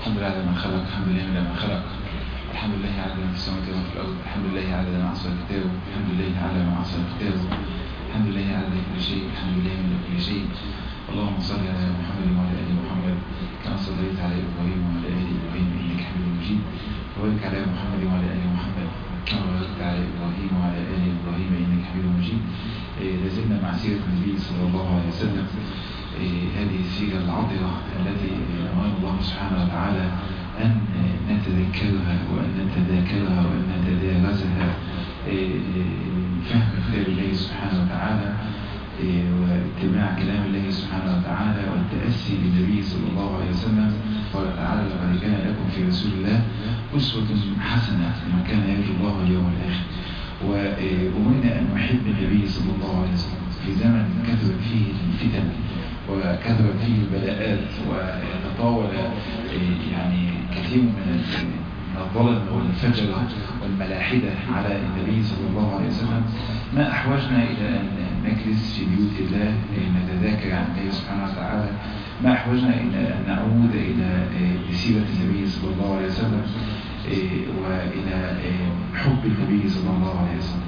الحمد لله على ما خلق الحمد لله على ما خلق الحمد لله على ما في السماوات وما في الأرض الحمد لله على ما عصى كتابه الحمد لله على ما عصى كتابه الحمد لله على كل شيء الحمد لله من كل شيء اللهم صل على محمد وعلى آل محمد كما صليت على إبراهيم وعلى آل إبراهيم إنك حميد مجيد وبارك على محمد وعلى آل محمد كما باركت على إبراهيم وعلى آل إبراهيم إنك حميد مجيد لازلنا مع سيرة النبي صلى الله عليه وسلم هذه السيرة العطرة التي أمر الله سبحانه وتعالى أن نتذكرها وأن نتذاكرها وأن نتدارسها فهم كتاب الله سبحانه وتعالى واتباع كلام الله سبحانه وتعالى والتأسي بالنبي صلى الله عليه وسلم قال تعالى لقد كان لكم في رسول الله أسوة حسنة لمن كان يرجو الله واليوم الآخر وأمرنا أن نحب النبي صلى الله عليه وسلم في زمن كثرت فيه الفتن وكثرت فيه البلاءات وتطاول يعني كثير من الظلم والفجر والملاحدة على النبي صلى الله عليه وسلم ما أحوجنا إلى أن نجلس في بيوت الله نتذاكر عن الله سبحانه وتعالى ما أحوجنا إلى أن نعود إلى سيرة النبي صلى الله عليه وسلم وإلى حب النبي صلى الله عليه وسلم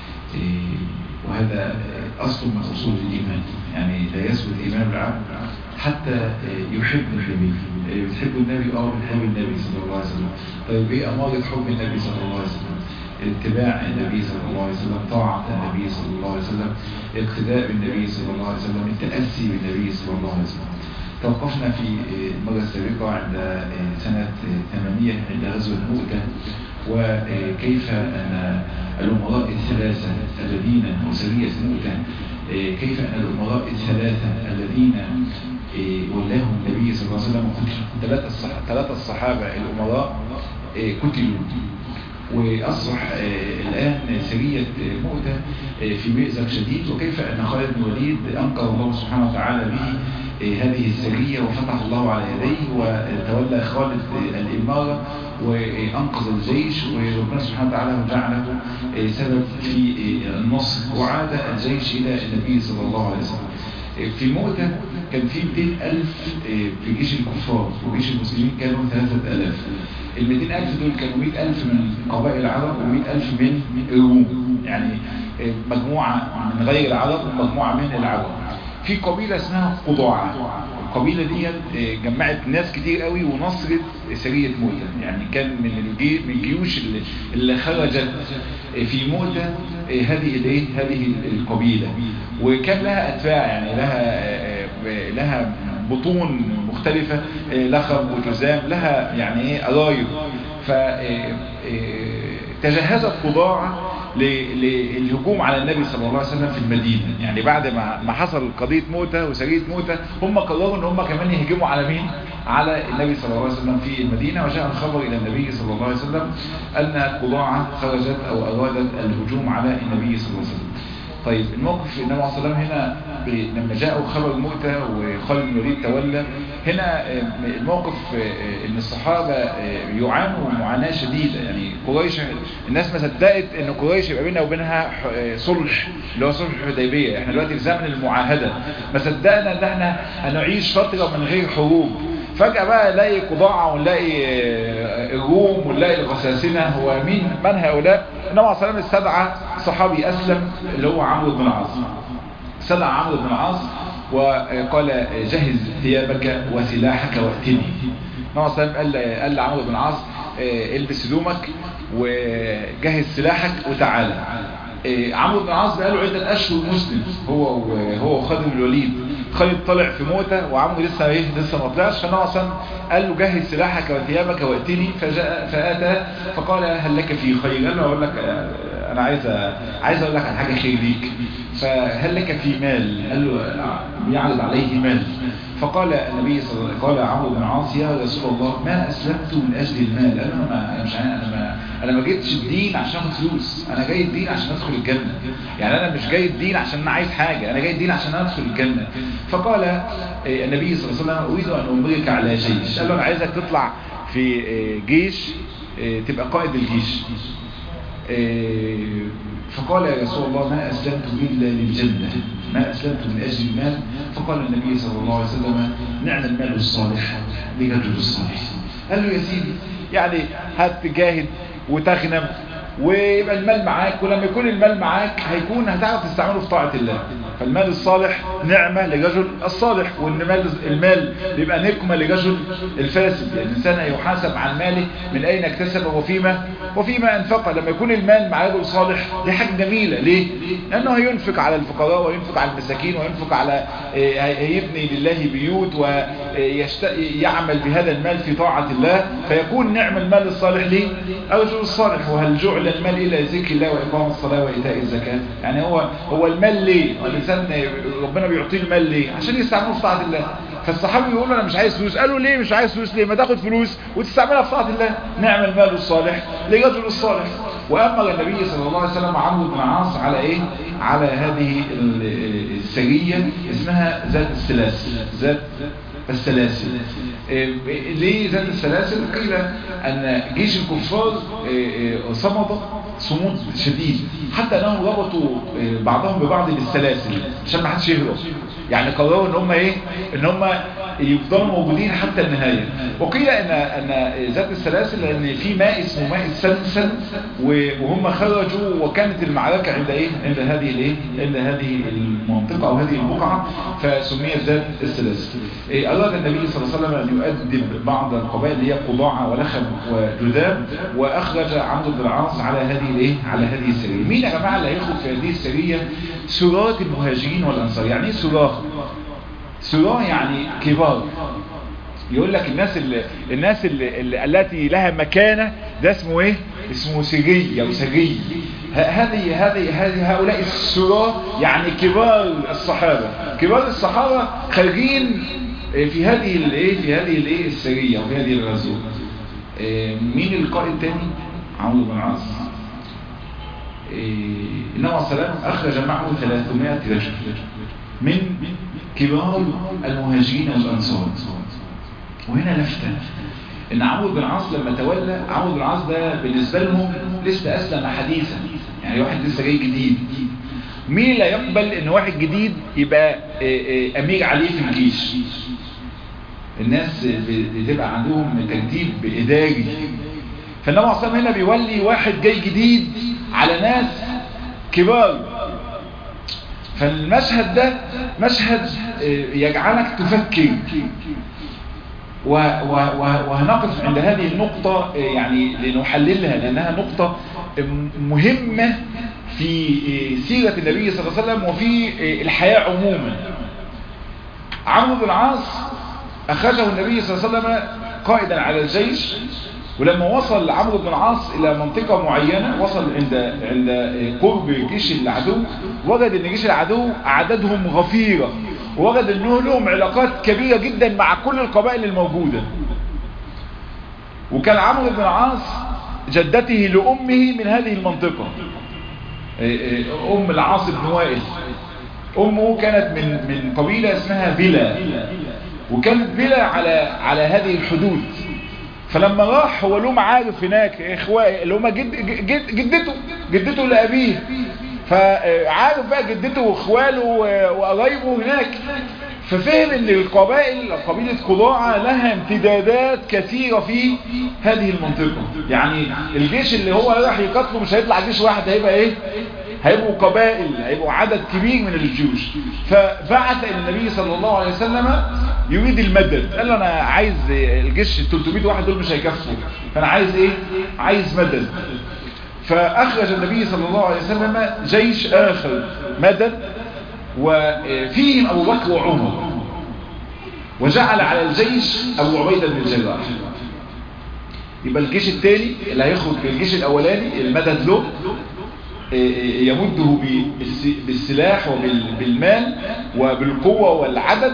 وهذا أصل من أصول الإيمان يعني لا يثبت إيمان العبد حتى يحب النبي بتحب النبي أو بتحب النبي صلى الله عليه وسلم طيب إيه أمارة حب النبي صلى الله عليه وسلم اتباع النبي صلى الله عليه وسلم طاعة النبي صلى الله عليه وسلم اقتداء بالنبي صلى الله عليه وسلم التأسي بالنبي صلى الله عليه وسلم توقفنا في المرة السابقة عند سنة 800 عند غزوة مؤتة وكيف أن الأمراء الثلاثة الذين وسرية مؤتة كيف أن الأمراء الثلاثة الذين ولاهم النبي صلى الله عليه وسلم قتلوا ثلاثة الصحابة الأمراء قتلوا وأصبح الآن سرية مؤتة في مئزق شديد وكيف أن خالد بن الوليد أنقذ الله سبحانه وتعالى به هذه السرية وفتح الله على يديه وتولى خالد الإمارة وأنقذ الجيش وربنا سبحانه وتعالى جعله سبب في النصر وعاد الجيش إلى النبي صلى الله عليه وسلم في مؤتة كان في 200 ألف في جيش الكفار وجيش المسلمين كانوا 3000 ال 200 ألف دول كانوا 100 ألف من قبائل العرب و100 ألف من الروم يعني مجموعة من غير العرب ومجموعة من العرب في قبيلة اسمها قضاعة القبيلة دي جمعت ناس كتير قوي ونصرت سرية موتة يعني كان من الجي من الجيوش اللي, اللي خرجت في موتة هذه الايه هذه القبيلة وكان لها اتباع يعني لها لها بطون مختلفة لخم وجزام لها يعني ايه قرايب ف تجهزت قضاعة للهجوم على النبي صلى الله عليه وسلم في المدينة يعني بعد ما حصل قضية موتة وسرية موتة هم قرروا ان هم كمان يهجموا على مين على النبي صلى الله عليه وسلم في المدينة وجاء الخبر الى النبي صلى الله عليه وسلم ان قضاعة خرجت او ارادت الهجوم على النبي صلى الله عليه وسلم طيب الموقف النبي صلى الله عليه وسلم هنا لما جاءوا خبر موتة وخالد بن الوليد تولى هنا الموقف ان الصحابة يعانوا معاناة شديدة يعني قريش الناس ما صدقت ان قريش يبقى بينها وبينها صلح اللي هو صلح الحديبية احنا دلوقتي في زمن المعاهدة ما صدقنا ان احنا هنعيش فترة من غير حروب فجأة بقى نلاقي قضاعة ونلاقي الروم ونلاقي الغساسنة هو مين من هؤلاء النبي عليه الصلاة والسلام استدعى صحابي أسلم اللي هو عمرو بن العاص استدعى عمرو بن العاص وقال جهز ثيابك وسلاحك واتني النبي عليه الصلاة والسلام قال قال لعمرو بن العاص البس هدومك وجهز سلاحك وتعالى عمرو بن العاص بقى له عدة أشهر مسلم هو هو خالد بن الوليد خالد طلع في موتة وعمرو لسه ايه لسه ما طلعش فالنبي اصلا قال له جهز سلاحك وثيابك واتني فجاء فاتى فقال هل لك في خير قال له اقول لك انا عايز عايز اقول لك عن حاجه خير ليك فهل لك في مال قال له بيعرض عليه مال فقال النبي صلى الله عليه وسلم قال عمرو بن العاص يا رسول الله ما اسلمت من اجل المال قال له انا مش انا ما انا ما جيتش الدين عشان اخد فلوس انا جاي الدين عشان ادخل الجنه يعني انا مش جاي الدين عشان انا عايز حاجه انا جاي الدين عشان ادخل الجنه فقال النبي صلى الله عليه وسلم اريد ان امرك على جيش قال له انا عايزك تطلع في جيش تبقى قائد الجيش فقال يا رسول الله ما أسلمت إلا للجنة ما أسلمت من أجل المال فقال النبي صلى الله عليه وسلم نعم المال الصالح لرجل الصالح قال له يا سيدي يعني هتجاهد وتغنم ويبقى المال معاك ولما يكون المال معاك هيكون هتعرف تستعمله في طاعة الله فالمال الصالح نعمة لرجل الصالح والمال المال بيبقى نقمة لرجل الفاسد يعني الإنسان يحاسب عن ماله من أين اكتسب وفيما وفيما أنفق لما يكون المال مع رجل صالح دي حاجة جميلة ليه؟ لأنه هينفق على الفقراء وينفق على المساكين وينفق على هيبني لله بيوت ويعمل بهذا المال في طاعة الله فيكون نعم المال الصالح ليه؟ الرجل الصالح وهل جعل المال إلى ذكر الله وإقام الصلاة وإيتاء الزكاة يعني هو هو المال ليه؟ الإنسان ربنا بيعطيه المال ليه؟ عشان يستعمله في طاعة الله فالصحابي يقول أنا مش عايز فلوس قالوا ليه مش عايز فلوس ليه ما تاخد فلوس وتستعملها في طاعة الله نعم المال الصالح لرجل الصالح وأمر النبي صلى الله عليه وسلم عمرو بن العاص على إيه على هذه السرية اسمها ذات السلاسل ذات السلاسل ليه ذات السلاسل قيل أن جيش الكفار صمد صمود شديد حتى أنهم ربطوا بعضهم ببعض بالسلاسل عشان ما حدش يهرب يعني قرروا ان هم ايه ان هم يفضلوا موجودين حتى النهاية وقيل ان ان ذات السلاسل ان في ماء اسمه ماء السلسل وهم خرجوا وكانت المعركة عند ايه عند هذه الايه عند هذه المنطقة او هذه البقعة فسميت ذات السلاسل إيه اراد النبي صلى الله عليه وسلم ان يؤدب بعض القبائل اللي هي قضاعة ولخم وجذام واخرج عمرو بن العاص على هذه الايه على هذه السرية مين يا جماعة اللي هيخرج في هذه السرية سراة المهاجرين والانصار يعني ايه سراة سراة يعني كبار يقول لك الناس اللي الناس اللي اللي التي لها مكانة ده اسمه ايه اسمه سجي او سجي هذه هذه هذه هؤلاء السراة يعني كبار الصحابة كبار الصحابة خارجين في هذه الايه في هذه الايه السرية وفي هذه الغزوة مين القائد الثاني عمرو بن العاص النبي عليه السلام اخرج معه 300 رجل من كبار المهاجرين والأنصار وهنا لفتة ان عمرو بن العاص لما تولى عمرو بن العاص ده بالنسبة لهم لسه أسلم حديثا يعني واحد لسه جاي جديد مين لا يقبل ان واحد جديد يبقى امير عليه في الجيش الناس بتبقى عندهم تجديد بإداري فالنبي عليه الصلاة هنا بيولي واحد جاي جديد على ناس كبار فالمشهد ده مشهد يجعلك تفكر وهنقف عند هذه النقطة يعني لنحللها لأنها نقطة مهمة في سيرة النبي صلى الله عليه وسلم وفي الحياة عموما عمرو بن العاص أخرجه النبي صلى الله عليه وسلم قائدا على الجيش ولما وصل عمرو بن العاص الى منطقة معينة وصل عند عند قرب جيش العدو وجد ان جيش العدو اعدادهم غفيرة ووجد انه لهم علاقات كبيرة جدا مع كل القبائل الموجودة وكان عمرو بن العاص جدته لأمه من هذه المنطقة أم العاص بن وائل أمه كانت من من قبيلة اسمها فيلا وكانت فيلا على على هذه الحدود فلما راح هو له معارف هناك اخوائي اللي هم جد جد جدته جدته لابيه فعارف بقى جدته واخواله وقرايبه هناك ففهم ان القبائل قبيلة قضاعة لها امتدادات كثيرة في هذه المنطقة يعني الجيش اللي هو راح يقتله مش هيطلع جيش واحد هيبقى ايه هيبقوا قبائل هيبقوا عدد كبير من الجيوش فبعث الى النبي صلى الله عليه وسلم يريد المدد قال له انا عايز الجيش 300 واحد دول مش هيكفوا فانا عايز ايه عايز مدد فاخرج النبي صلى الله عليه وسلم جيش اخر مدد وفيهم ابو بكر وعمر وجعل على الجيش ابو عبيدة بن الجراح يبقى الجيش الثاني اللي هيخرج بالجيش الاولاني المدد له يمده بالسلاح وبالمال وبالقوة والعدد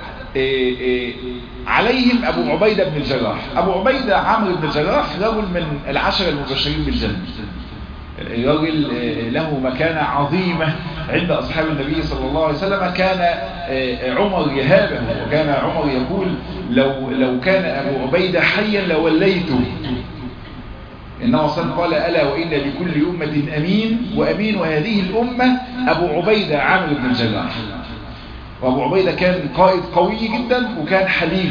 عليهم أبو عبيدة بن الجراح أبو عبيدة عامر بن الجراح رجل من العشرة المبشرين بالجنة رجل له مكانة عظيمة عند أصحاب النبي صلى الله عليه وسلم كان عمر يهابه وكان عمر يقول لو, لو كان أبو عبيدة حيا لوليته إنه صلى قال ألا وإن لكل أمة أمين وأمين وهذه الأمة أبو عبيدة عامر بن الجراح وأبو عبيدة كان قائد قوي جدا وكان حليم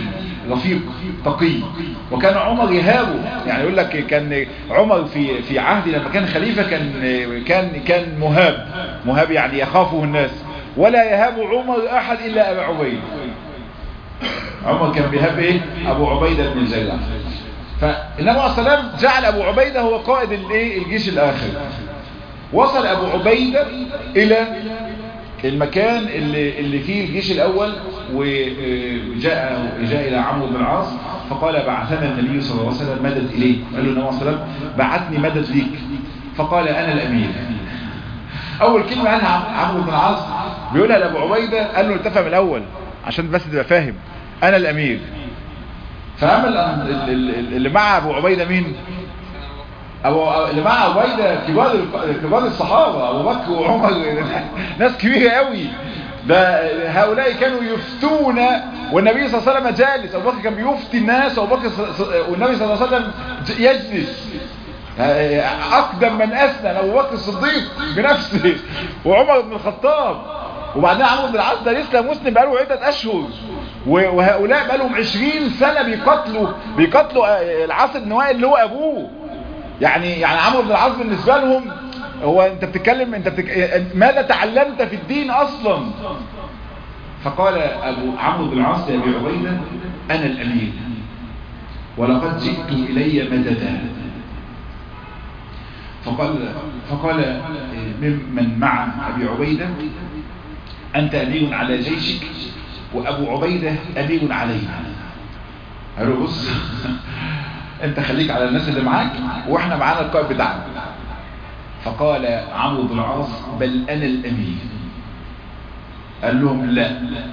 رفيق تقي وكان عمر يهابه يعني يقول لك كان عمر في في عهد لما كان خليفة كان كان كان مهاب مهاب يعني يخافه الناس ولا يهاب عمر أحد إلا أبا عبيد عمر كان بيهاب إيه أبو عبيدة بن الجراح فالنبي عليه السلام جعل أبو عبيدة هو قائد الايه الجيش الآخر وصل أبو عبيدة إلى المكان اللي, اللي فيه الجيش الأول وجاء جاء إلى عمرو بن العاص فقال بعثنا النبي صلى الله عليه وسلم مدد إليه قال له النبي صلى الله عليه وسلم بعثني مدد ليك فقال أنا الأمير أول كلمة قالها عمرو بن العاص بيقولها لأبو عبيدة قال له اتفهم الأول عشان بس تبقى فاهم أنا الأمير فأما اللي مع أبو عبيدة مين أبو اللي مع عبيدة كبار كبار الصحابة أبو بكر وعمر ناس كبيرة قوي ده هؤلاء كانوا يفتون والنبي صلى الله عليه وسلم جالس أبو بكر كان بيفتي الناس أبو بكر والنبي صلى الله عليه وسلم يجلس أقدم من أسنى أبو بكر الصديق بنفسه وعمر بن الخطاب وبعدين عمرو بن العاص ده لسه مسلم بقاله عدة أشهر وهؤلاء بقالهم 20 سنة بيقتلوا بيقتلوا العاص بن وائل اللي هو أبوه يعني يعني عمرو بن العاص بالنسبة لهم هو انت بتتكلم انت بتك... ماذا تعلمت في الدين اصلا فقال ابو عمرو بن العاص لابي عبيده انا الامير ولقد جئت الي مددا فقال فقال ممن مع ابي عبيده انت امير على جيشك وابو عبيده امير علينا قالوا بص انت خليك على الناس اللي معاك واحنا معانا القائد بتاعنا فقال عمرو بن العاص بل انا الامير قال لهم لا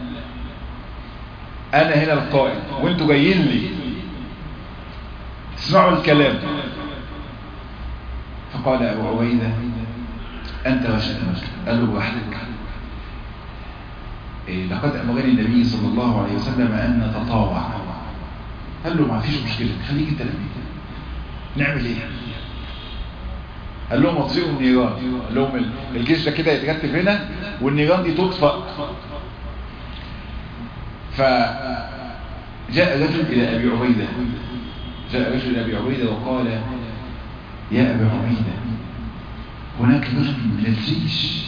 انا هنا القائد وانتوا جايين لي اسمعوا الكلام فقال ابو عبيده انت وشأنك قال له وحدك إيه لقد امرني النبي صلى الله عليه وسلم ان نتطاوع قال له ما فيش مشكله خليك انت الامير نعمل ايه قال لهم اطفئوا النيران قال لهم الجيش ده كده يتكتف هنا والنيران دي تطفأ فجاء رجل الى ابي عبيده جاء رجل الى ابي عبيده وقال يا ابا عبيده هناك رجل من الجيش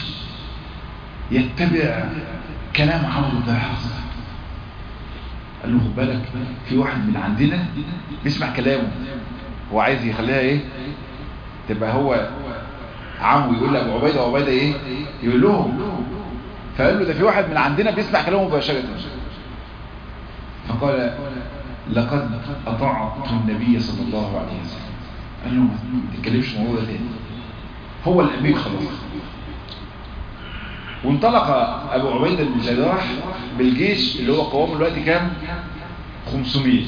يتبع كلام عمرو بن العاص قال له خد بالك في واحد من عندنا بيسمع كلامه هو عايز يخليها ايه تبقى هو عمو يقول لابو عبيده وعبيده ايه يقول لهم فقال له ده في واحد من عندنا بيسمع كلامه مباشره فقال لقد اطعت النبي صلى الله عليه وسلم قال له ما تتكلمش الموضوع ده تاني هو الامير خلاص وانطلق ابو عبيده بن الجراح بالجيش اللي هو قوامه الوقت كام 500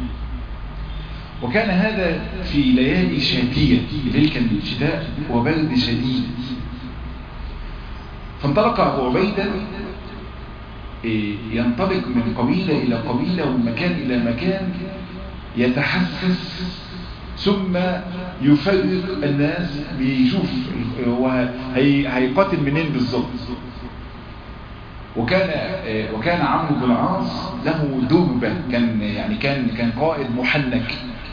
وكان هذا في ليالي شاتية الليل كان شتاء وبرد شديد فانطلق أبو عبيدة ينطلق من قبيلة إلى قبيلة ومن مكان إلى مكان يتحسس ثم يفرق الناس بيشوف هو هيقاتل منين بالظبط وكان وكان عمرو بن العاص له دبة كان يعني كان كان قائد محنك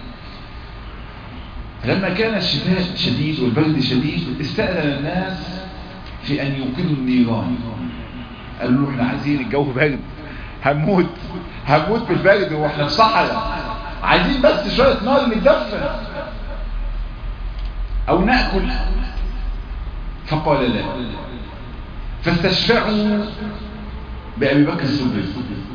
لما كان الشتاء شديد والبرد شديد استأذن الناس في أن يوقدوا النيران قالوا له احنا عايزين الجو برد هنموت هنموت بالبرد واحنا في صحراء عايزين بس شوية نار نتدفى أو نأكل فقال لا فاستشفعوا بأبي بكر الصديق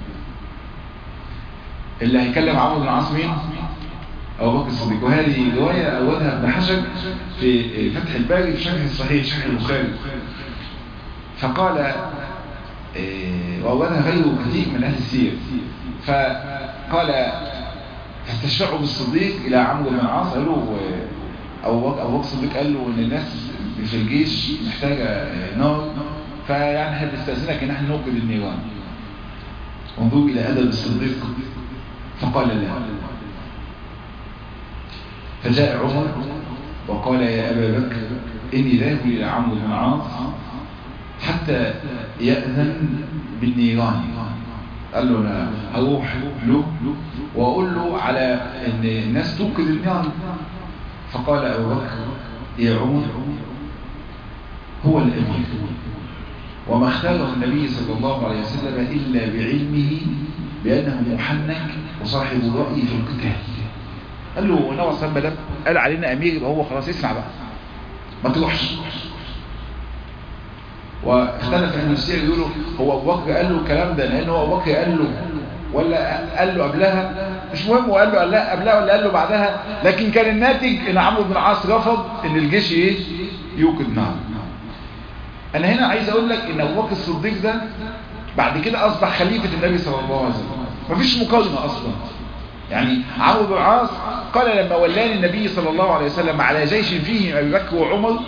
اللي هيكلم عمرو بن العاص مين؟ أبو بكر الصديق وهذه رواية أولها ابن حجر في فتح الباري في شرح الصحيح شرح البخاري فقال وأولها غير كثير من أهل السير فقال فاستشفعوا بالصديق إلى عمرو بن العاص قالوا أبو بكر الصديق قال له إن الناس في الجيش محتاجة نار فيعني احنا بنستأذنك ان احنا نوقد النيران انظروا الى ادب الصديق فقال لا فجاء عمر وقال يا ابا بكر اني ذاهب الى عمرو بن العاص حتى يأذن بالنيران قال له انا هروح له واقول له على ان الناس توقد النار فقال ابو بكر يا عمر هو الامير وما اختاره النبي صلى الله عليه وسلم الا بعلمه بانه محنك وصاحب الراي في القتال قال له النبي صلى الله عليه وسلم قال علينا امير يبقى هو خلاص اسمع بقى ما تروحش واختلف ان السير يقولوا هو ابو بكر قال له الكلام ده لان هو ابو بكر قال له ولا قال له قبلها مش مهم وقال له قال لا قبلها ولا قال له بعدها لكن كان الناتج ان عمرو بن العاص رفض ان الجيش ايه يوقد نار انا هنا عايز اقول لك ان ابو بكر الصديق ده بعد كده اصبح خليفه النبي صلى الله عليه وسلم مفيش مقارنه اصلا يعني عمرو بن العاص قال لما ولاني النبي صلى الله عليه وسلم على جيش فيه ابي بكر وعمر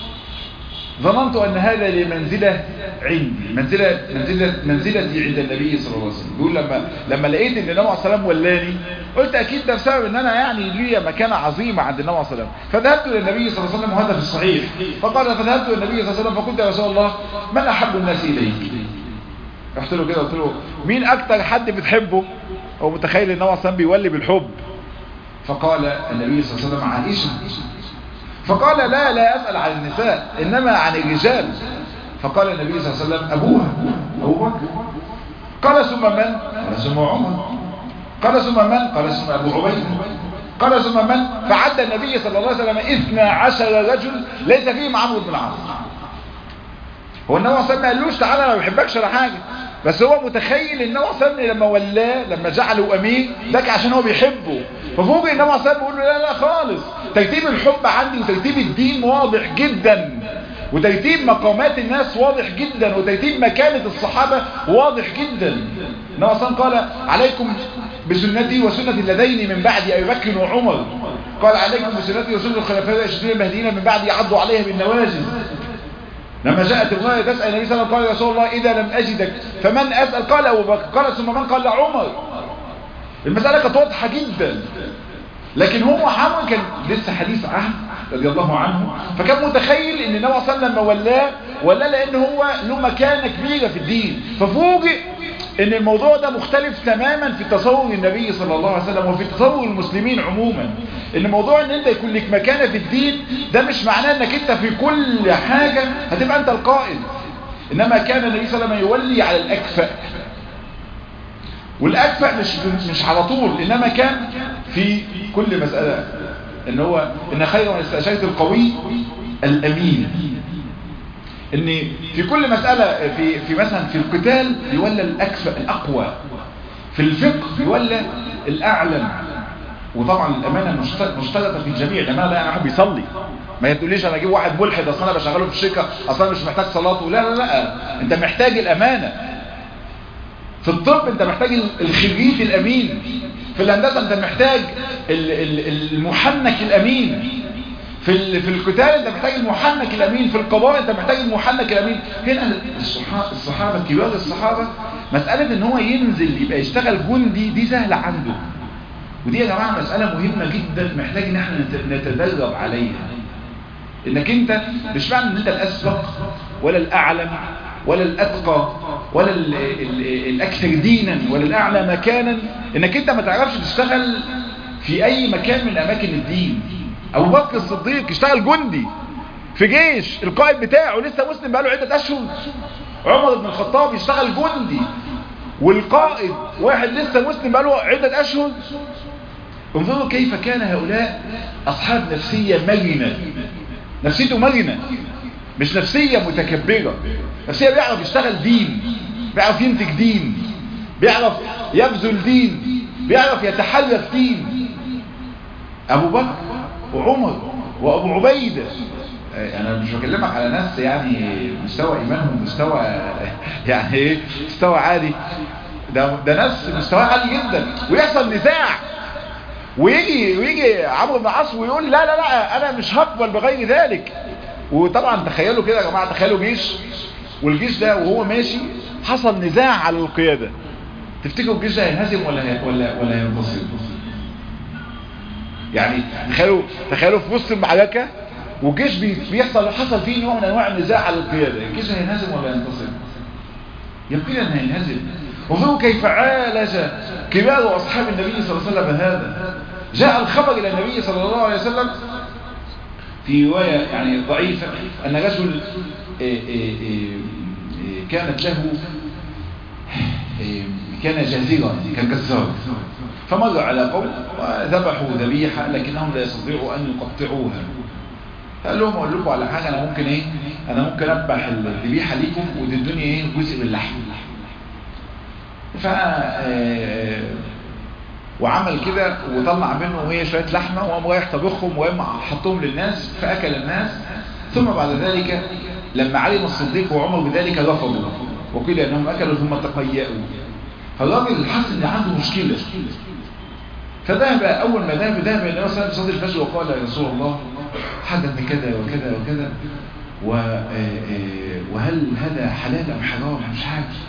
ظننت أن هذا لمنزلة عندي منزلة, منزلة منزلتي عند النبي صلى الله عليه وسلم بيقول لما لما لقيت ان النبي عليه السلام ولاني قلت اكيد ده بسبب ان انا يعني لي مكانة عظيمة عند النبي عليه السلام فذهبت الى النبي صلى الله عليه وسلم وهذا في الصحيح فقال فذهبت الى النبي صلى الله عليه وسلم فقلت يا رسول الله من احب الناس اليك رحت له كده قلت له مين اكتر حد بتحبه هو متخيل ان النبي عليه السلام بيولي بالحب فقال النبي صلى الله عليه وسلم عائشة فقال لا لا أسأل عن النساء إنما عن الرجال فقال النبي صلى الله عليه وسلم أبوها أبو بكر قال ثم من قال ثم عمر قال ثم من قال ثم أبو عبيد قال ثم من فعد النبي صلى الله عليه وسلم اثنى عشر رجل ليس فيهم عمرو بن العاص هو النبي صلى الله عليه وسلم ما قالوش تعالى انا ما بحبكش ولا حاجه بس هو متخيل النبي صلى الله عليه وسلم لما ولاه لما جعله امير ده عشان هو بيحبه ففوق النبي صلى الله عليه وسلم بيقول له لا لا خالص ترتيب الحب عندي وترتيب الدين واضح جدا وترتيب مقامات الناس واضح جدا وترتيب مكانة الصحابة واضح جدا النبي صلى الله عليه وسلم قال عليكم بسنتي وسنة الذين من بعد أبي بكر وعمر قال عليكم بسنتي وسنة الخلفاء الراشدين المهديين من بعد يعضوا عليها بالنواجذ لما جاءت امرأة تسأل النبي صلى الله عليه وسلم قال يا رسول الله إذا لم أجدك فمن أسأل قال أبو بكر قال ثم من قال عمر المسألة كانت واضحة جدا لكن هو عمر كان لسه حديث عهد رضي الله عنه فكان متخيل ان النبي صلى الله عليه وسلم ولاه ولاه لان هو له مكانه كبيره في الدين ففوجئ ان الموضوع ده مختلف تماما في تصور النبي صلى الله عليه وسلم وفي تصور المسلمين عموما ان موضوع ان انت يكون لك مكانه في الدين ده مش معناه انك انت في كل حاجه هتبقى انت القائد انما كان النبي صلى الله عليه وسلم يولي على الاكفأ والاكفأ مش مش على طول انما كان في كل مسألة ان هو ان خير من استشارة القوي الامين ان في كل مسألة في, في مثلا في القتال يولى الاكفأ الاقوى في الفقه يولى الاعلم وطبعا الامانة مشترطة في الجميع الامانة لا يعني واحد بيصلي ما تقوليش انا اجيب واحد ملحد اصلا انا بشغله في الشركة اصلا مش محتاج صلاته لا لا لا انت محتاج الامانة في الطب انت محتاج الخريج الامين في الهندسة انت محتاج المحنك الامين في في القتال انت محتاج المحنك الامين في القضاء انت محتاج المحنك الامين هنا الصحابة كبار الصحابة مسألة ان هو ينزل يبقى يشتغل جندي دي سهلة عنده ودي يا جماعة مسألة مهمة جدا محتاج ان احنا نتدرب عليها انك انت مش معنى ان انت الاسبق ولا الاعلم ولا الاتقى ولا ال ال الاكثر دينا ولا الاعلى مكانا انك انت ما تعرفش تشتغل في اي مكان من اماكن الدين ابو بكر الصديق اشتغل جندي في جيش القائد بتاعه لسه مسلم بقاله عدة اشهر عمر بن الخطاب يشتغل جندي والقائد واحد لسه مسلم بقاله عدة اشهر انظروا كيف كان هؤلاء اصحاب نفسية مرنة نفسيته مرنة مش نفسية متكبرة نفسية بيعرف يشتغل دين بيعرف ينتج دين بيعرف يبذل دين بيعرف يتحرك دين ابو بكر وعمر وابو عبيدة انا مش بكلمك على ناس يعني مستوى ايمانهم مستوى يعني ايه مستوى عالي ده ده ناس مستوى عالي جدا ويحصل نزاع ويجي ويجي عمرو بن العاص ويقول لا لا لا انا مش هقبل بغير ذلك وطبعا تخيلوا كده يا جماعه تخيلوا جيش والجيش ده وهو ماشي حصل نزاع على القياده تفتكروا الجيش ده هينهزم ولا هي ولا ولا هينتصر يعني تخيلوا تخيلوا في وسط المعركه والجيش بيحصل حصل فيه نوع من انواع النزاع على القياده الجيش هينهزم ولا هينتصر يقينا هينهزم انظروا كيف عالج كبار أصحاب النبي صلى الله عليه وسلم هذا جاء الخبر إلى النبي صلى الله عليه وسلم في رواية يعني ضعيفة أن رجل كانت له كان جزيرا كالجزار فمر على قوم وذبحوا ذبيحة لكنهم لا يستطيعوا أن يقطعوها قال لهم أقول لكم على حاجة أنا ممكن إيه أنا ممكن أذبح الذبيحة ليكم وتدوني إيه جزء من اللحم ف وعمل كده وطلع منهم ايه شويه لحمه وقام رايح طبخهم وقام حطهم للناس فاكل الناس ثم بعد ذلك لما علم الصديق وعمر بذلك رفضوا وقيل انهم اكلوا ثم تقيأوا فالراجل حس ان عنده مشكله فذهب اول ما ذهب ذهب الى النبي صلى الله عليه وسلم الفجر وقال يا رسول الله حدث كذا وكذا وكذا وهل هذا حلال ام حرام مش عارف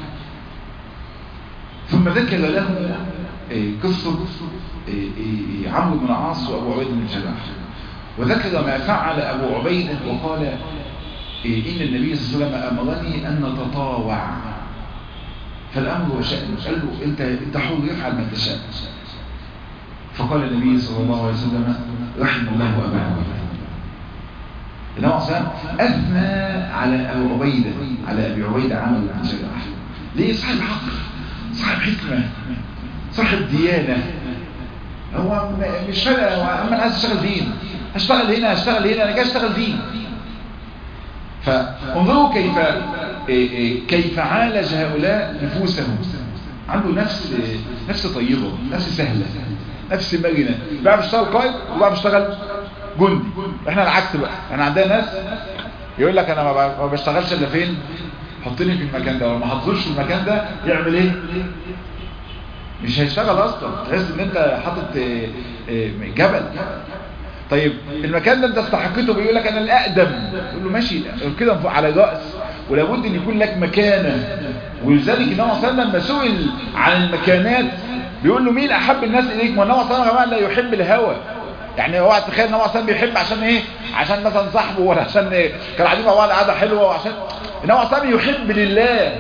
ثم ذكر له قصة عمرو بن العاص وأبو عبيد بن الجراح وذكر ما فعل أبو عبيد وقال إن النبي صلى الله عليه وسلم أمرني أن نتطاوع فالأمر وشأن قال له أنت, انت حر يفعل ما تشاء فقال النبي صلى الله عليه وسلم رحم الله أبا عبيد النبي صلى الله عليه وسلم أثنى على أبو عبيدة على أبي عبيدة عمرو بن الجراح ليه صاحب عقل صاحب حكمة صاحب ديانة هو مش فارق هو اما انا عايز اشتغل دين اشتغل هنا اشتغل هنا انا جاي اشتغل دين فانظروا كيف كيف عالج هؤلاء نفوسهم عنده نفس نفس طيبة نفس سهلة نفس مرنة بقى بيشتغل قائد وبقى بيشتغل جندي احنا العكس بقى احنا عندنا ناس يقول لك انا ما بشتغلش الا فين حطني في المكان ده ولما حطوش في المكان ده يعمل ايه مش هيشتغل اصلا تحس ان انت حاطط جبل طيب المكان ده انت استحقته بيقول لك انا الاقدم يقول له ماشي كده على راس ولابد ان يكون لك مكانه ولذلك النبي صلى الله عليه وسلم لما سئل عن المكانات بيقول له مين احب الناس اليك ما النبي صلى الله عليه وسلم لا يحب الهوى يعني اوعى تتخيل ان النبي صلى الله عليه وسلم بيحب عشان ايه عشان مثلا صاحبه ولا عشان إيه؟ كانوا قاعدين مع بعض قعده حلوه وعشان النبي صلى الله عليه وسلم يحب لله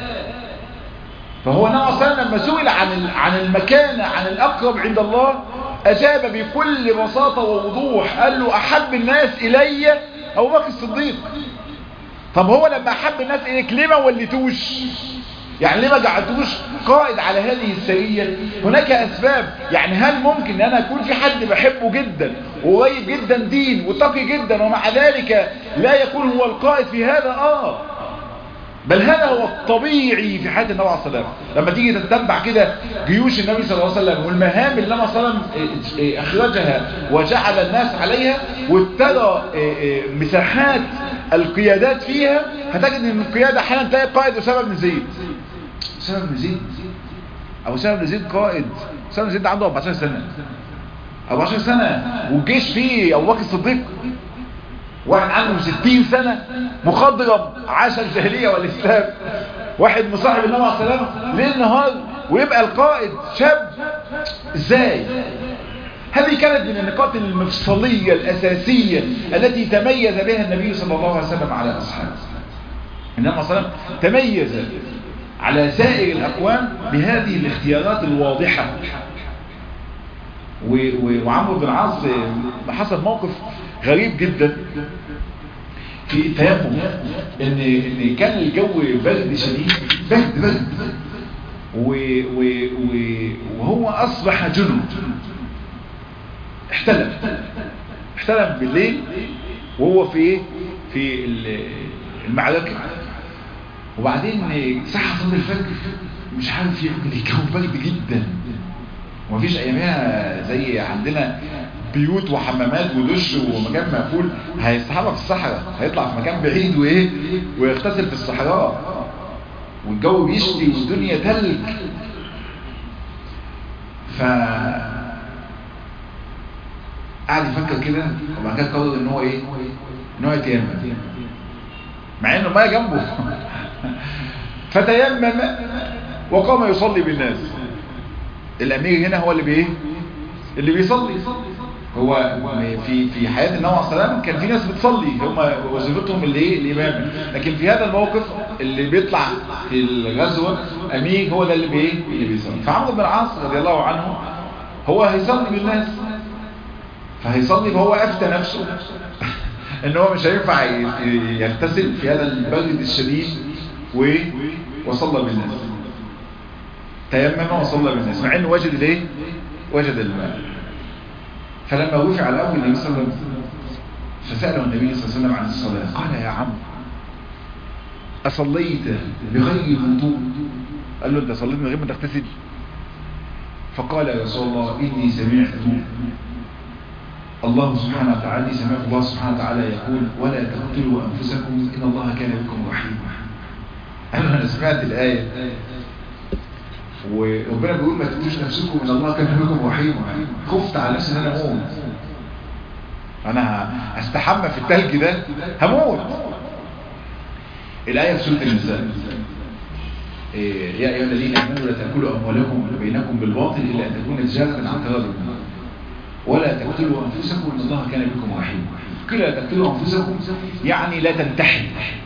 فهو النبي صلى الله عليه وسلم لما سئل عن عن المكانه عن الاقرب عند الله اجاب بكل بساطه ووضوح قال له احب الناس الي ابو بكر الصديق طب هو لما احب الناس اليك ليه ما وليتوش يعني ليه ما جعلتوش قائد على هذه السرية هناك اسباب يعني هل ممكن ان انا اكون في حد بحبه جدا وقريب جدا دين وتقي جدا ومع ذلك لا يكون هو القائد في هذا اه بل هذا هو الطبيعي في حياة النبي عليه الصلاة والسلام لما تيجي تتبع كده جيوش النبي صلى الله عليه وسلم والمهام اللي النبي صلى الله عليه وسلم اخرجها وجعل الناس عليها وابتدى مساحات القيادات فيها هتجد ان القيادة احيانا تلاقي قائد اسامه بن زيد اسامه بن زيد او اسامه بن زيد قائد اسامه بن زيد عنده 14 سنة 14 سنة والجيش فيه ابو بكر الصديق واحد عنده 60 سنة مخضرم عاش الجاهلية والإسلام واحد مصاحب النبي عليه السلام ليل نهار ويبقى القائد شاب ازاي هذه كانت من النقاط المفصلية الأساسية التي تميز بها النبي صلى الله عليه وسلم على أصحابه النبي صلى الله عليه وسلم تميز على سائر الأقوام بهذه الاختيارات الواضحة وعمرو بن العاص حصل موقف غريب جدا في التيمم ان ان كان الجو برد شديد برد برد و و و وهو اصبح جنب احتلم احتلم بالليل وهو في ايه في المعركه وبعدين صحى صلاه الفجر مش عارف يعمل الجو برد جدا ومفيش ايامها زي عندنا بيوت وحمامات ودش ومكان مقفول هيستحمى في الصحراء هيطلع في مكان بعيد وايه ويغتسل في الصحراء والجو بيشتي والدنيا تلج ف قعد يفكر كده وبعد كده قرر ان هو ايه ان هو يتيمم مع انه ما جنبه فتيمم وقام يصلي بالناس الامير هنا هو اللي بايه اللي بيصلي هو في في حياة النبي عليه السلام كان في ناس بتصلي هم وظيفتهم اللي ايه الامام لكن في هذا الموقف اللي بيطلع في الغزوة امير هو ده اللي بايه اللي بيصلي فعمرو بن العاص رضي الله عنه هو هيصلي بالناس فهيصلي فهو افتى نفسه ان هو مش هينفع يغتسل في هذا البرد الشديد و... وصلى بالناس تيمم وصلى بالناس مع انه وجد الايه وجد الماء فلما رفع على اول النبي صلى الله عليه وسلم فسأله النبي صلى الله عليه وسلم عن الصلاة قال يا عم أصليت بغير وضوء قال له أنت صليت من غير ما تغتسل فقال يا رسول الله إني سمعت الله سبحانه وتعالى سمعت الله سبحانه وتعالى يقول ولا تقتلوا أنفسكم إن الله كان بكم رحيما قال له أنا سمعت الآية وربنا بيقول ما تقتلوش نفسكم إن الله كان بكم رحيما خفت على نفسي إن أنا أموت أنا هستحمى في التلج ده هموت الآية في سورة النساء يا أيها الذين آمنوا لا تأكلوا أموالكم بينكم بالباطل إلا أن تكون تجارة عن تراض ولا تقتلوا أنفسكم إن الله كان بكم رحيما قيل لا تقتلوا أنفسكم يعني لا تنتحل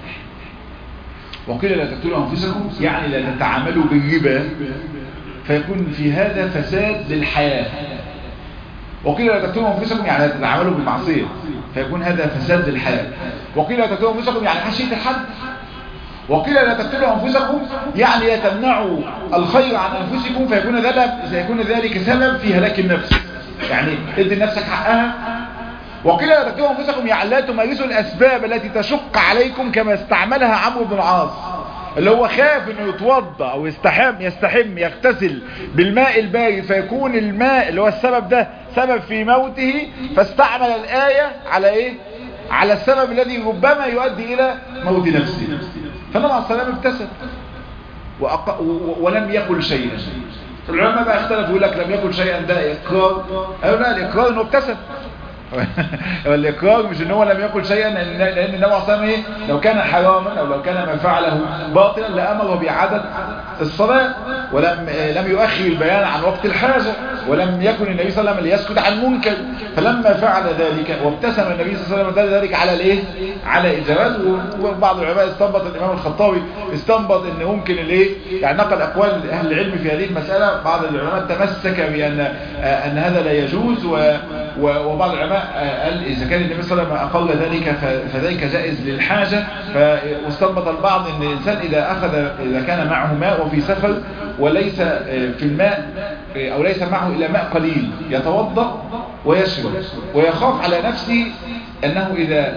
وقيل لا تقتلوا أنفسكم يعني لا تتعاملوا بالربا فيكون في هذا فساد للحياة وقيل لا تقتلوا أنفسكم يعني لا تتعاملوا بالمعصية فيكون هذا فساد للحياة وقيل لا تقتلوا أنفسكم يعني خشية الحد وقيل لا تقتلوا أنفسكم يعني لا تمنعوا الخير عن أنفسكم فيكون ذلك, سيكون ذلك سبب في هلاك النفس يعني ادي لنفسك حقها وقيل لا تقتلوا أنفسكم يعني لا تمارسوا الأسباب التي تشق عليكم كما استعملها عمرو بن العاص اللي هو خاف انه يتوضا او يستحم يستحم يغتسل بالماء البارد فيكون الماء اللي هو السبب ده سبب في موته فاستعمل الآية على ايه على السبب الذي ربما يؤدي الى موت نفسه فالنبي عليه السلام ابتسم وأق... و... ولم يقل شيئا العلماء بقى اختلفوا يقول لك لم يقل شيئا ده اقرار او لا الاقرار انه ابتسم الاقرار مش ان هو لم يقل شيئا لان النبي عليه الصلاه ايه لو كان حراما او لو كان ما فعله باطلا لامره باعاده الصلاه ولم لم يؤخر البيان عن وقت الحاجه ولم يكن النبي صلى الله عليه وسلم ليسكت عن منكر فلما فعل ذلك وابتسم النبي صلى الله عليه وسلم ذلك على الايه على الجواز وبعض العلماء استنبط الامام الخطابي استنبط ان ممكن الايه يعني نقل اقوال اهل العلم في هذه المساله بعض العلماء تمسك بان ان هذا لا يجوز وبعض العلماء قال إذا كان النبي صلى الله عليه وسلم أقل ذلك فذلك جائز للحاجة واستنبط البعض أن الإنسان إذا أخذ إذا كان معه ماء وفي سفر وليس في الماء أو ليس معه إلا ماء قليل يتوضأ ويشرب ويخاف على نفسه أنه إذا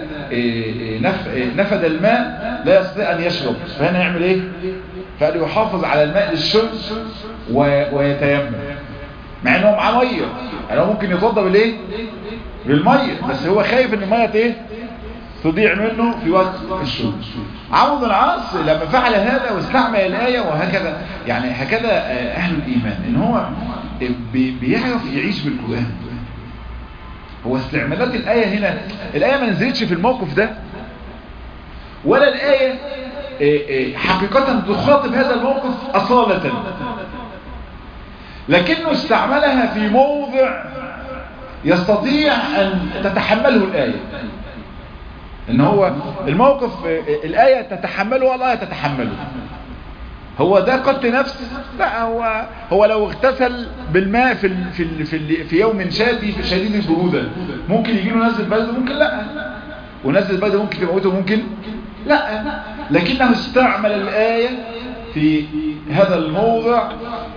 نفد الماء لا يستطيع أن يشرب فهنا يعمل إيه؟ فقال يحافظ على الماء للشرب ويتيمم مع أنه معاه مية يعني هو ممكن يتوضأ بالإيه؟ بالمية بس هو خايف ان المية ايه تضيع منه في وقت الشرب عمرو بن العاص لما فعل هذا واستعمل الآية وهكذا يعني هكذا أهل الإيمان إن هو بيعرف يعيش بالقرآن هو استعمالات الآية هنا الآية ما نزلتش في الموقف ده ولا الآية حقيقة تخاطب هذا الموقف أصالة لكنه استعملها في موضع يستطيع أن تتحمله الآية إن هو الموقف الآية تتحمله والآية تتحمله هو ده قتل نفس لا هو هو لو اغتسل بالماء في ال في ال في, ال في يوم شادي في شديد البرودة ممكن يجي له نزل برد ممكن لا ونزل برد ممكن تموته ممكن لا لكنه استعمل الآية في هذا الموضع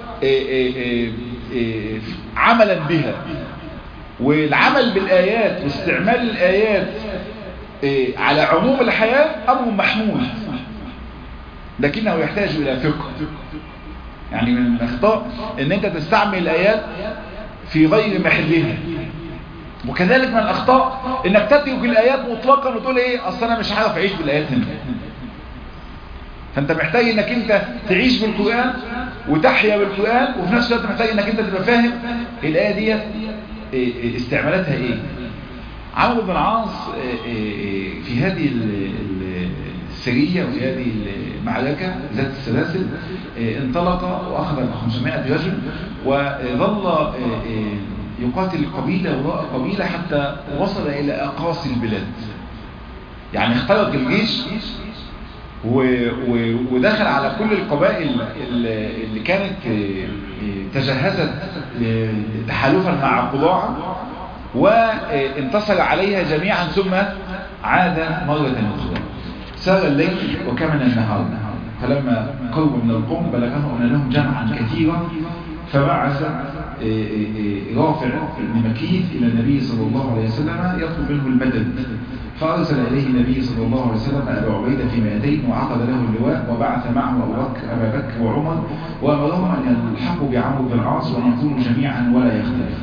عملا بها والعمل بالآيات واستعمال الآيات على عموم الحياة أمر محمود لكنه يحتاج إلى فقه يعني من الأخطاء أن أنت تستعمل الآيات في غير محلها وكذلك من الأخطاء أنك تترك الآيات مطلقا وتقول إيه أصلا أنا مش عارف أعيش بالآيات هنا فأنت محتاج أنك أنت تعيش بالقرآن وتحيا بالقرآن وفي نفس الوقت محتاج أنك أنت تبقى فاهم الآية ديت استعمالاتها ايه عمرو بن العاص في هذه السرية وفي هذه المعركة ذات السلاسل انطلق واخذ 500 رجل وظل يقاتل قبيلة وراء قبيلة حتى وصل الى اقاصي البلاد يعني اخترق الجيش ودخل على كل القبائل اللي كانت تجهزت تحالفا مع قضاعة وانتصر عليها جميعا ثم عاد مرة أخرى سار الليل وكمن النهار فلما قرب من القوم بلغهم أن لهم جمعا كثيرا فبعث رافع بن مكيث إلى النبي صلى الله عليه وسلم يطلب منه المدد فأرسل إليه النبي صلى الله عليه وسلم أبا عبيدة في مئتين وعقد له اللواء وبعث معه أبو بكر أبا بكر وعمر وأمرهم أن يلحقوا بعمرو بن العاص وأن يكونوا جميعا ولا يختلف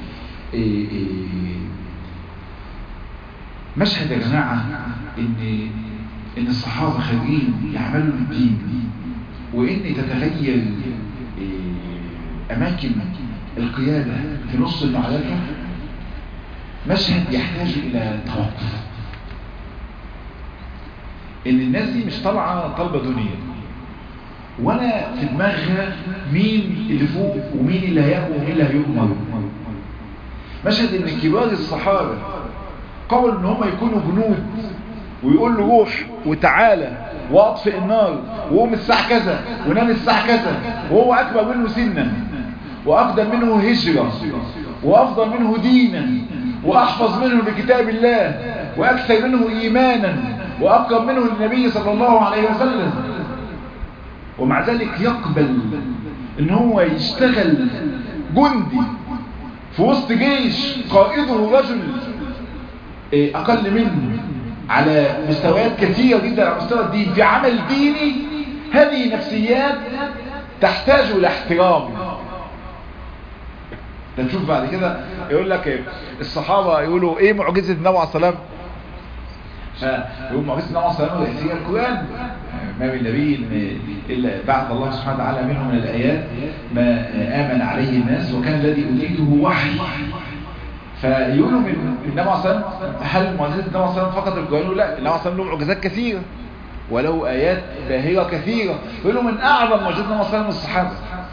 مشهد يا جماعة إن إن الصحابة خارجين يعملوا الدين وإن تتغير أماكن القيادة في نص المعركة مشهد يحتاج إلى توقف إن الناس دي مش طالعة طلبة دنيا ولا في دماغها مين اللي فوق ومين اللي هيأمر ومين اللي هيؤمر مشهد إن كبار الصحابة قبل إن هم يكونوا جنود ويقول له روح وتعالى واطفئ النار وقوم الساعة كذا ونام الساعة كذا وهو أكبر منه سنا وأقدم منه هجرة وأفضل منه دينا وأحفظ منه بكتاب الله وأكثر منه إيمانا وأقرب منه للنبي صلى الله عليه وسلم ومع ذلك يقبل ان هو يشتغل جندي في وسط جيش قائده رجل أقل منه على مستويات كثيرة جدا على مستوى الدين في عمل ديني هذه نفسيات تحتاج إلى احترام نشوف بعد كده يقول لك الصحابة يقولوا ايه معجزة النبي عليه الصلاة فيقول معجزة النبي عليه الصلاة والسلام هي القرآن ما من نبي إلا بعث الله سبحانه وتعالى منه من الآيات ما آمن عليه الناس وكان الذي أوتيته وحي فيقولوا من النبي عليه الصلاة هل معجزة النبي عليه الصلاة فقط القرآن لا النبي عليه الصلاة له معجزات كثيرة وله آيات باهرة كثيرة يقولوا من أعظم معجزات النبي عليه الصلاة الصحابة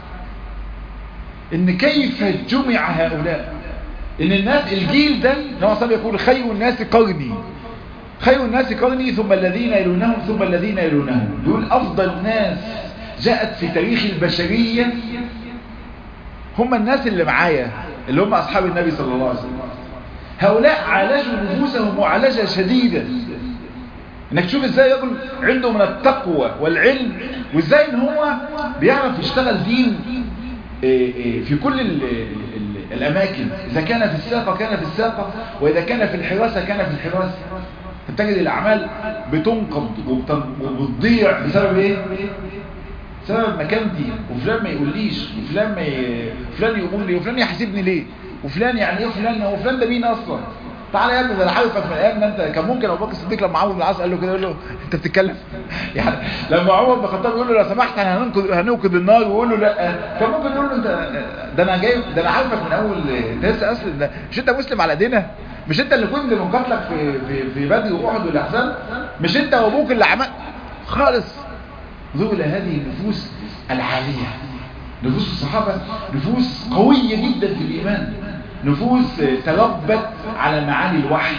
ان كيف جمع هؤلاء ان الناس الجيل ده نوع صلى يقول خير الناس قرني خير الناس قرني ثم الذين يلونهم ثم الذين يلونهم دول افضل ناس جاءت في تاريخ البشرية هم الناس اللي معايا اللي هم اصحاب النبي صلى الله عليه وسلم هؤلاء عالجوا نفوسهم معالجة شديدة انك تشوف ازاي رجل عنده من التقوى والعلم وازاي ان هو بيعرف يشتغل دين في كل ال ال الأماكن إذا كان في الساقة كان في الساقة وإذا كان في الحراسة كان في الحراسة تجد الأعمال بتنقض وبتضيع بسبب إيه؟ بسبب مكانتي وفلان ما يقوليش وفلان ما ي... فلان يقول لي وفلان يحاسبني ليه وفلان يعني ايه فلان هو فلان ده مين اصلا تعالى يا ابني ده انا عارفك من ايام ما انت كان ممكن ابو بكر الصديق لما عمرو بن العاص قال له كده يقول له انت بتتكلم يعني لما عمر بن الخطاب يقول له لو سمحت انا هننقذ هنوقد النار ويقول له لا كان ممكن يقول له انت ده انا جاي ده انا عارفك من اول ده لسه اسلم ده مش انت مسلم على ديننا مش انت اللي كنت مقاتلك في في في بدر واحد والاحزاب مش انت وابوك اللي عمل خالص ذول هذه النفوس العاليه نفوس الصحابه نفوس قويه جدا في الايمان نفوس تربت على معاني الوحي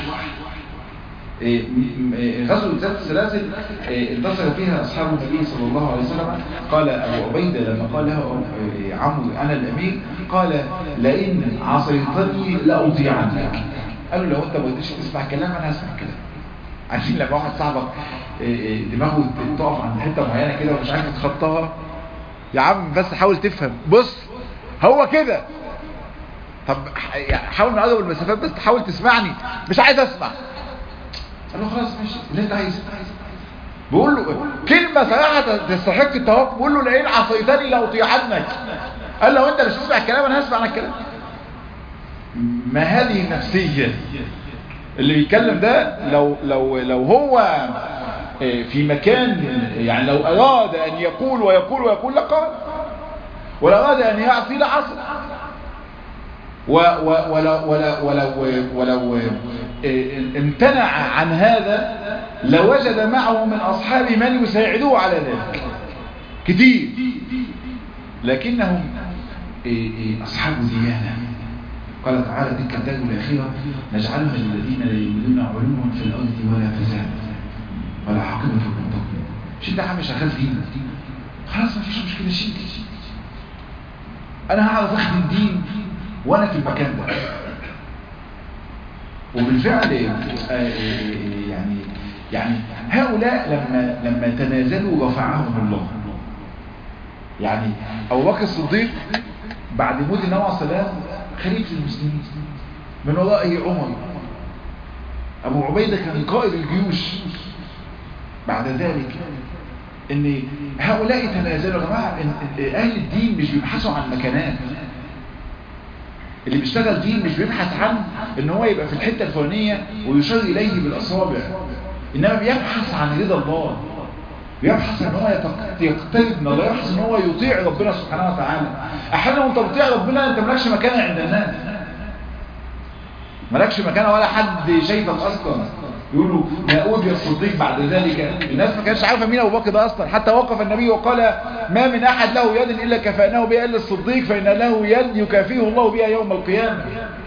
غزوة ذات السلاسل انتصر فيها أصحاب النبي صلى الله عليه وسلم قال أبو عبيدة لما قال له عمرو أنا الأمير قال لئن عصيتني لأطيعنك قالوا لو أنت ما قلتش تسمع كلام أنا هسمع كلام عارفين لما واحد صاحبك دماغه تقف عند حتة معينة كده ومش عارف تخطاها يا عم بس حاول تفهم بص هو كده طب حاول نقرب المسافات بس تحاول تسمعني مش عايز اسمع قال له خلاص ماشي اللي انت عايزه بيقول له كلمه صراحه تستحق التوقف بيقول له لئن عصيتني لاطيعنك قال له انت مش تسمع الكلام انا هسمع عن الكلام ما هذه النفسيه اللي بيتكلم ده لو لو لو هو في مكان يعني لو اراد ان يقول ويقول ويقول لقال ولو اراد ان يعصي لعصى ولو, ولو, ولو, ولو امتنع عن هذا لوجد معه من أصحابه من يساعدوه على ذلك كتير لكنهم أصحاب ديانة قال تعالى تلك الدار الأخيرة نجعلها للذين لا يريدون علوا في الأرض ولا فساد ولا حقيقة المتقين مش انت يا عم شغال دين خلاص مفيش مشكله شيل انا هعرف اخدم دين وانا في المكان ده وبالفعل يعني يعني هؤلاء لما لما تنازلوا رفعهم الله يعني ابو بكر الصديق بعد موت النبي عليه السلام خليفه المسلمين من ورائه عمر ابو عبيده كان قائد الجيوش بعد ذلك ان هؤلاء تنازلوا يا جماعه اهل الدين مش بيبحثوا عن مكانات اللي بيشتغل دين مش بيبحث عن ان هو يبقى في الحته الفلانيه ويشار اليه بالاصابع انما بيبحث عن رضا الله بيبحث ان هو يقترب من الله يبحث ان هو يطيع ربنا سبحانه وتعالى احيانا وانت بتطيع ربنا انت مالكش مكانه عند الناس مالكش مكانه ولا حد شايفك اصلا يقولوا ما أوذي الصديق بعد ذلك الناس ما كانش عارفه مين ابو بكر ده اصلا حتى وقف النبي وقال ما من احد له يد الا كفاناه بها الا الصديق فان له يد يكافيه الله بها يوم القيامه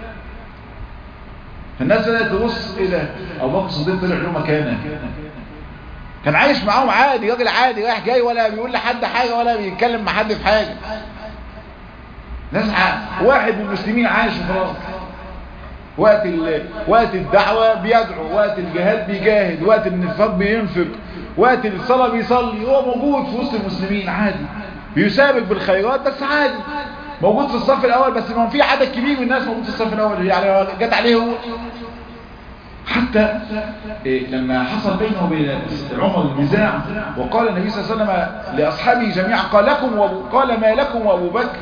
فالناس بدات تبص ايه ده ابو بكر الصديق طلع له مكانه كان عايش معاهم عادي راجل عادي رايح جاي ولا بيقول لحد حاجه ولا بيتكلم مع حد في حاجه ناس واحد من المسلمين عايش وخلاص وقت وقت الدعوة بيدعو وقت الجهاد بيجاهد وقت النفاق بينفق وقت الصلاة بيصلي هو موجود في وسط المسلمين عادي بيسابق بالخيرات بس عادي موجود في الصف الأول بس ما في عدد كبير من الناس موجود في الصف الأول يعني جت عليه هو حتى إيه لما حصل بينه وبين عمر النزاع وقال النبي صلى الله عليه وسلم لأصحابه جميعا قال لكم قال ما لكم وأبو بكر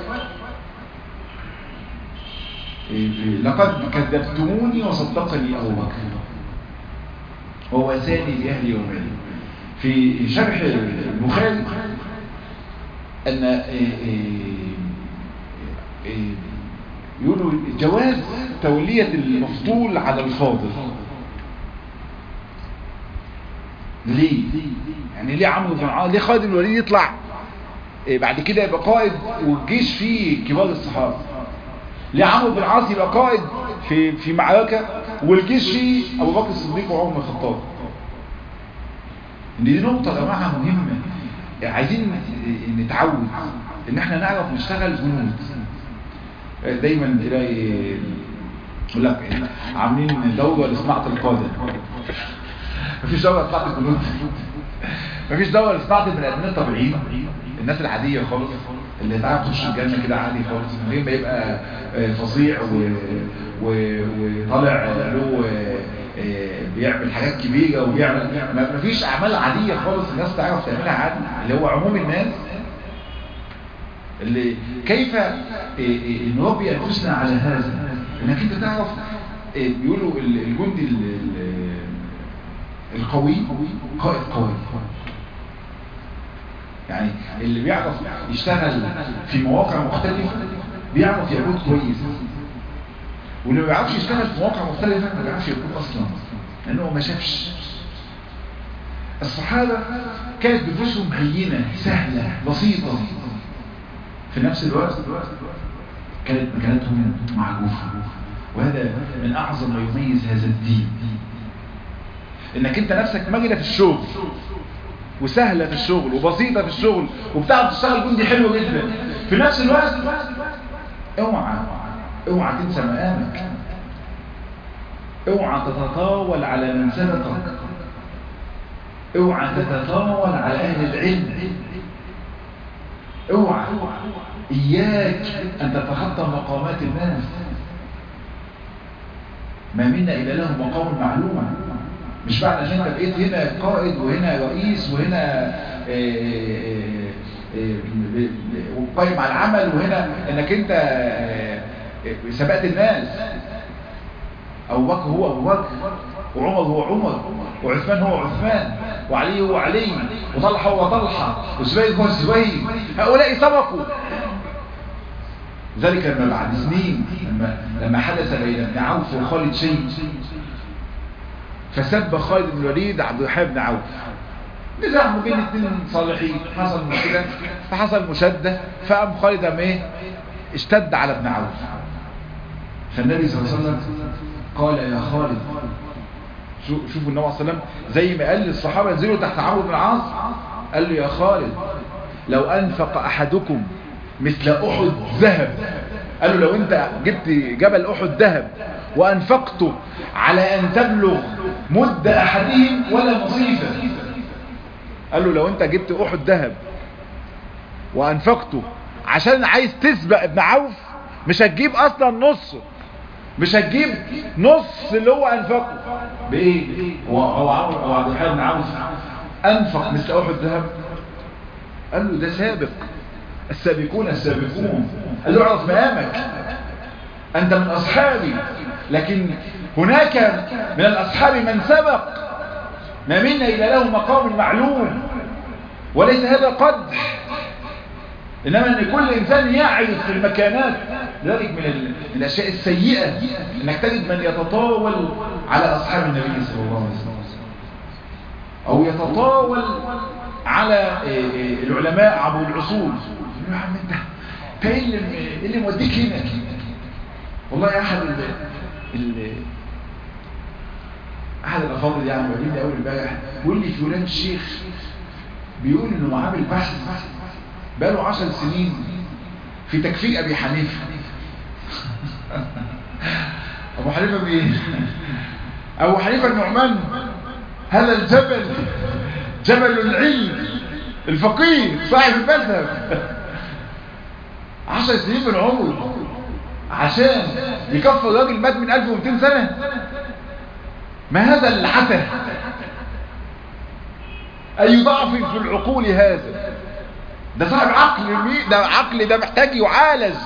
لقد كذبتموني وصدقني أبو بكر وواساني لأهلي ومالي في شرح البخاري أن يقولوا جواز تولية المفضول على الفاضل ليه؟ يعني ليه عمرو بن عاص ليه خالد بن الوليد يطلع بعد كده يبقى قائد والجيش فيه كبار الصحابه ليه عمرو بن العاص يبقى قائد في في معركة والجيش فيه ابو بكر الصديق وعمر بن الخطاب دي نقطة يا جماعة مهمة عايزين نتعود ان احنا نعرف نشتغل جنود دايما تلاقي يقول لك عاملين دورة لصناعة القادة مفيش دورة لصناعة الجنود مفيش دورة لصناعة البني ادمين الطبيعيين الناس العادية خالص اللي تعرف تخش الجنة كده عادي خالص من غير ما يبقى فظيع وطالع له بيعمل حاجات كبيرة وبيعمل ما فيش أعمال عادية خالص الناس تعرف تعملها عادي اللي هو عموم الناس اللي كيف نربي أنفسنا على هذا انك انت تعرف بيقولوا الجندي القوي قائد قوي يعني اللي بيعرف يشتغل في مواقع مختلفة بيعرف يعود كويس واللي ما بيعرفش يشتغل في مواقع مختلفة ما بيعرفش يكون أصلا لأنه ما شافش الصحابة كانت نفوسهم هينة سهلة بسيطة في نفس الوقت كانت مكانتهم معجوفة وهذا من أعظم ما يميز هذا الدين انك انت نفسك مجنة في الشغل وسهلة في الشغل وبسيطة في الشغل وبتعرف تشتغل جندي حلو جدا في نفس الوقت اوعى اوعى تنسى مقامك اوعى تتطاول على من سبقك اوعى تتطاول على اهل العلم اوعى اياك ان تتخطى مقامات الناس ما منا الا له مقام معلوم مش معنى ان انت بقيت هنا قائد وهنا رئيس وهنا وقايم على العمل وهنا انك انت سبقت الناس ابو بكر هو ابو بكر وعمر هو عمر وعثمان هو عثمان وعلي هو علي وطلحه هو طلحه وزبير هو زبير هؤلاء سبقوا ذلك لما بعد سنين لما, لما حدث بين ابن عوف وخالد شيء فسب خالد بن الوليد عبد الرحمن بن عوف نزاع ما بين اثنين صالحين حصل مشكله فحصل مشاده فقام خالد قام ايه اشتد على ابن عوف فالنبي صلى الله عليه وسلم قال يا خالد شوفوا النبي صلى الله عليه وسلم زي ما قال للصحابه انزلوا تحت عمرو بن العاص قال له يا خالد لو أنفق أحدكم مثل أحد ذهب قال له لو أنت جبت جبل أحد ذهب وأنفقته على أن تبلغ مد أحدهم ولا مصيفة قال له لو أنت جبت أحد ذهب وأنفقته عشان عايز تسبق ابن عوف مش هتجيب أصلا نصه مش هتجيب نص اللي هو أنفقه بإيه؟ هو هو هو عبد الحليم بن عوف أنفق مثل أحد ذهب قال له ده سابق السابقون السابقون قال له اعرف مقامك أنت من أصحابي لكن هناك من الأصحاب من سبق ما منا إلى له مقام معلوم وليس هذا قدح إنما أن كل إنسان يعرف في المكانات ذلك من, ال... من الأشياء السيئة أنك تجد من يتطاول على أصحاب النبي صلى الله عليه وسلم أو يتطاول على العلماء عبر العصور يا عم انت انت ايه اللي, إيه اللي موديك هنا والله احد ال ال احد الافاضل يعني بيقول اول امبارح بيقول لي فلان الشيخ بيقول انه عامل بحث بقاله 10 سنين في تكفير ابي حنيفه ابو حنيفه مين ابو حنيفه النعمان هذا الجبل جبل العلم الفقيه صاحب المذهب عشر سنين من عمره عشان يكفر راجل مات من 1200 سنة ما هذا العته أي ضعف في العقول هذا ده صاحب عقل ده عقل ده محتاج يعالج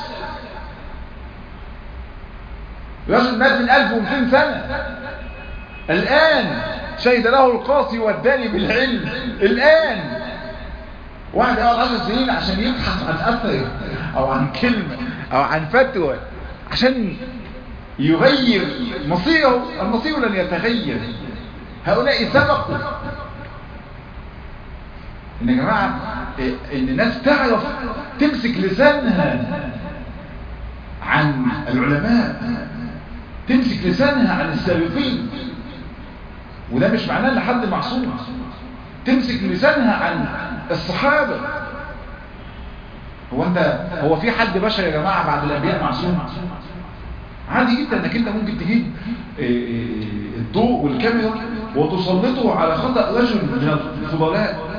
رجل مات من 1200 سنة الآن شهد له القاصي والداني بالعلم الآن واحد قعد 10 سنين عشان يبحث عن أثر أو عن كلمة أو عن فتوى عشان يغير مصيره المصير لن يتغير هؤلاء سبقوا ان يا جماعة ان الناس تعرف تمسك لسانها عن العلماء تمسك لسانها عن السابقين وده مش معناه ان حد معصوم تمسك لسانها عن الصحابة هو انت هو في حد بشر يا جماعة بعد الانبياء معصوم عادي جدا انك انت ممكن تجيب الضوء والكاميرا وتسلطه على خطأ رجل من الفضلاء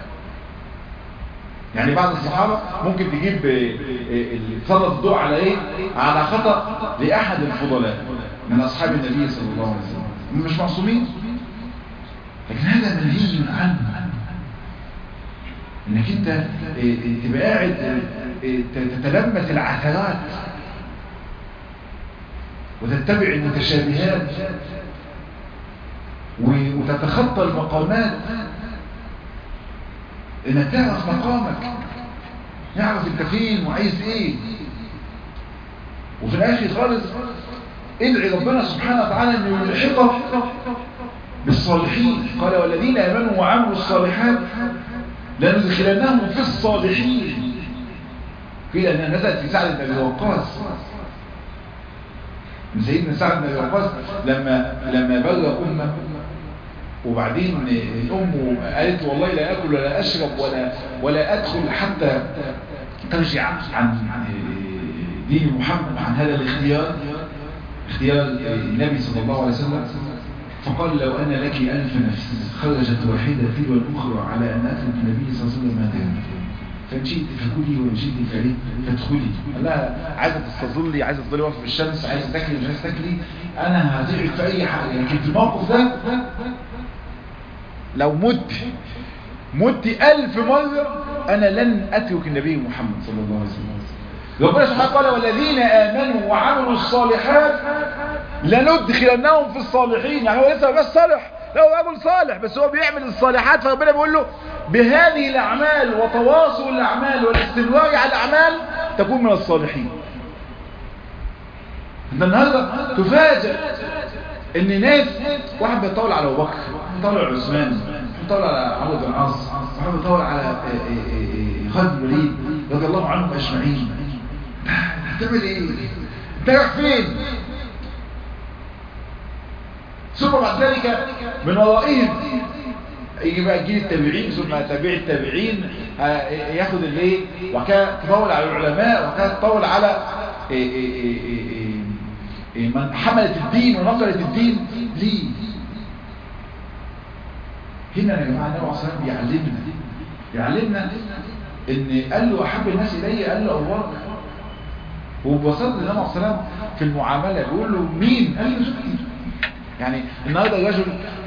يعني بعض الصحابة ممكن تجيب تسلط الضوء على ايه على خطأ لأحد الفضلاء من أصحاب النبي صلى الله عليه وسلم مش معصومين لكن هذا منهي عنه انك انت تبقى قاعد تتلمس العثرات وتتبع المتشابهات وتتخطى المقامات انك تعرف مقامك يعرف انت فين وعايز ايه وفي الاخر خالص ادعي ربنا سبحانه وتعالى انه يلحقك بالصالحين قال والذين امنوا وعملوا الصالحات لندخلنهم في الصالحين قيل انها نزلت في سعد بن ابي وقاص من سيدنا سعد بن ابي وقاص لما لما بلغ امه وبعدين امه قالت والله لا اكل ولا اشرب ولا ولا ادخل حتى ترجع عن دين محمد عن هذا الاختيار اختيار النبي صلى الله عليه وسلم فقال لو أنا لك ألف نفس خرجت واحدة تلو الأخرى على أن أترك النبي صلى الله عليه وسلم ما كان فإن شئت فكلي وإن شئت فإيه فادخلي قال لها عايزة تستظلي عايزة تفضلي واقفة في الشمس عايزة تاكلي مش عايزة تاكلي أنا هطيعك في أي حاجة لكن في الموقف ده لو مت مت ألف مرة أنا لن أترك النبي محمد صلى الله عليه وسلم ربنا سبحانه قال والذين آمنوا وعملوا الصالحات لندخلنهم في الصالحين يعني هو لسه بس صالح لا هو رجل صالح بس هو بيعمل الصالحات فربنا بيقول له بهذه الأعمال وتواصل الأعمال والاستمرار على الأعمال تكون من الصالحين انت النهارده تفاجئ ان ناس واحد بيطول على ابو بكر بيطول على عثمان بيطول على عمرو بن العاص واحد بيطول على خالد بن الوليد رضي الله عنهم اجمعين هتعمل ايه انت رايح فين ثم بعد ذلك من ورائهم يجي بقى جيل التابعين ثم تابع التابعين ياخد الايه وكان تطول على العلماء وكان تطول على إيه إيه إيه من حملت الدين ونقلت الدين ليه هنا يا جماعه النبي عليه الصلاه والسلام بيعلمنا يعلمنا ان قال له احب الناس الي قال له ابو بكر وببساطه النبي عليه الصلاه والسلام في المعامله بيقول له مين قال له زوجتي يعني النهارده الرجل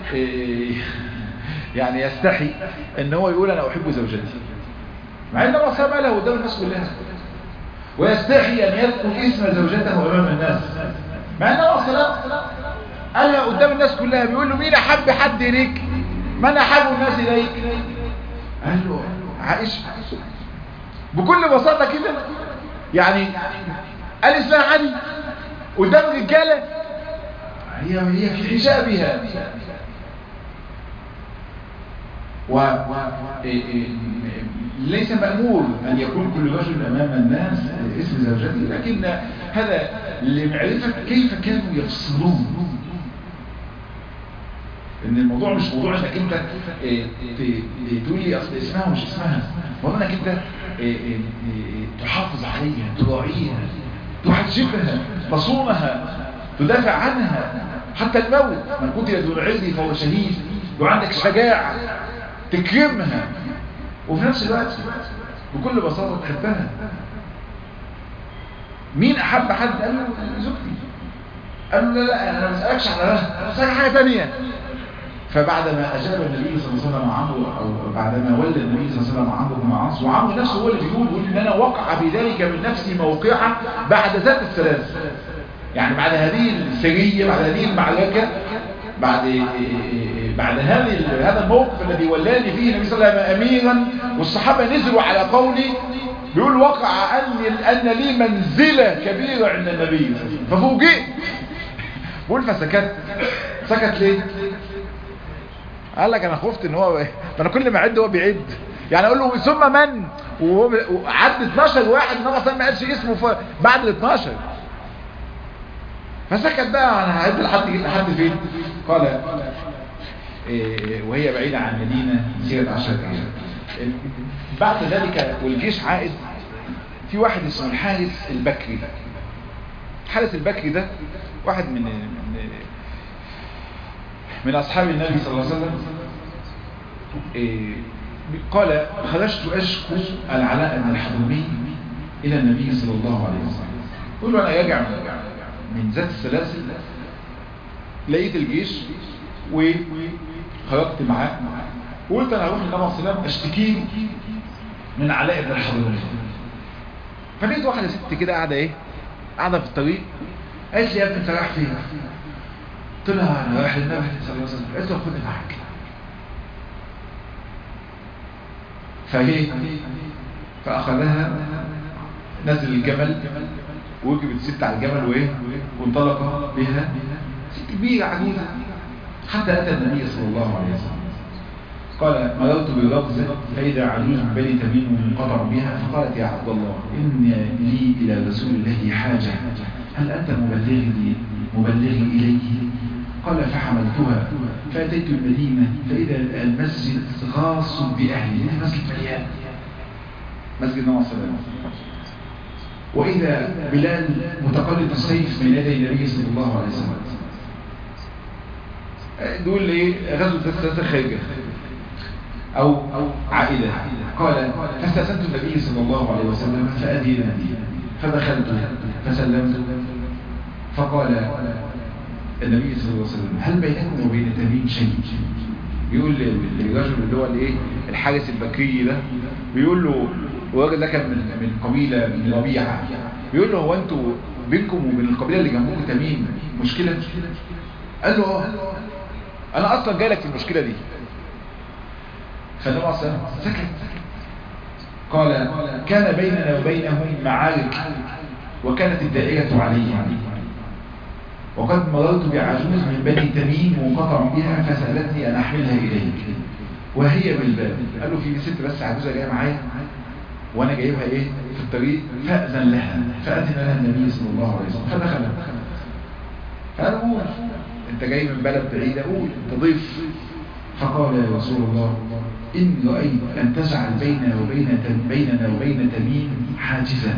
يعني يستحي ان هو يقول انا احب زوجتي مع ان الله سبحانه له قدام الناس كلها ويستحي ان يذكر اسم زوجته امام الناس مع ان الله سبحانه قالها قدام الناس كلها بيقول له مين احب حد اليك من احب الناس اليك قال له عائشه بكل بساطه كده يعني قال اسمها علي قدام الرجاله هي هي في حجابها و ليس مأمور أن يكون كل رجل أمام الناس اسم زوجته لكن هذا لمعرفة كيف كانوا يفصلون ان الموضوع مش موضوع انك انت تقول لي اصل اسمها مش اسمها والله انك انت تحافظ عليها تراعيها تحجبها تصونها تدافع عنها حتى الموت من قتل دون عزي فهو شهيد وعندك شجاعة تكرمها وفي نفس الوقت بكل بساطة تحبها مين أحب حد قال له زوجتي قال له لا لا أنا ما بسألكش على ده أنا بسألك حاجة تانية فبعدما أجاب النبي صلى الله عليه وسلم عمرو أو بعدما ولى النبي صلى الله عليه وسلم عمرو بن العاص وعمرو نفسه هو اللي بيقول بيقول إن أنا وقع بذلك من نفسي موقعة بعد ذات الثلاث يعني بعد هذه السرية بعد هذه المعركة بعد بعد هذه هذا الموقف الذي ولاني فيه النبي صلى الله عليه وسلم اميرا والصحابه نزلوا على قولي بيقول وقع اني ان لي منزله كبيره عند النبي ففوجئت بقول فسكت سكت ليه قال لك انا خفت ان هو انا كل ما اعد هو بيعد يعني اقول له ثم من وهو عد 12 واحد النبي صلى ما قالش اسمه بعد ال 12 فسكت بقى انا هعد لحد لحد فين قال إيه وهي بعيدة عن المدينة مسيرة عشرة أيام بعد ذلك والجيش عائد في واحد اسمه الحارث البكري الحارث البكري ده واحد من من, من أصحاب النبي صلى الله عليه وسلم إيه قال خرجت أشكو العلاء بن الحضرمي إلى النبي صلى الله عليه وسلم قل له أنا يرجع من ذات السلاسل لقيت الجيش وخرجت معاه وقلت انا هروح للنبي صلى الله عليه وسلم اشتكي من علاء بن الحضرمي فلقيت واحده ست كده قاعده ايه قاعده في الطريق قالت لي يا ابني انت رايح فين قلت لها انا رايح للنبي صلى الله عليه وسلم قالت له خدني معاك فهي فاخذها نزل الجمل وركبت الست على الجمل وايه وانطلق بها ست كبيره عجوزه حتى اتى النبي صلى الله عليه وسلم قال مررت بالركز فاذا عجوز من بني تميم منقطع بها فقالت يا عبد الله ان لي الى رسول الله حاجه هل انت مبلغني مبلغي اليه قال فحملتها فاتيت المدينه فاذا المسجد خاص باهله المسجد مليان مسجد النبي صلى الله عليه وسلم وإذا بلال متقلد السيف من يدي النبي صلى الله عليه وسلم دول ايه غزوة الثلاثة خارجة أو أو عائلة قال فاستأذنت النبي صلى الله عليه وسلم فأذن لي فدخلت فسلمت فقال النبي صلى الله عليه وسلم هل بينكم وبين تميم شيء بيقول للرجل اللي هو الايه الحارس البكري ده بيقول له والراجل ده كان من من قبيله من ربيعه بيقول له هو انتوا بينكم وبين القبيله اللي جنبكم تميم مشكله قال له اه انا اصلا جاي لك في المشكله دي فالنبي اصلا سكت قال كان بيننا وبينهم معارك وكانت الدائره عليه وقد مررت بعجوز من بني تميم وانقطع بها فسالتني ان احملها اليك وهي بالباب قال له في ست بس عجوزه جايه معايا وانا جايبها ايه في الطريق فاذن لها فاذن لها النبي صلى الله عليه وسلم فدخل فقال قول انت جاي من بلد بعيده قول انت ضيف فقال يا رسول الله إن رأيت أن تجعل بيننا وبين بيننا وبين تميم حاجزا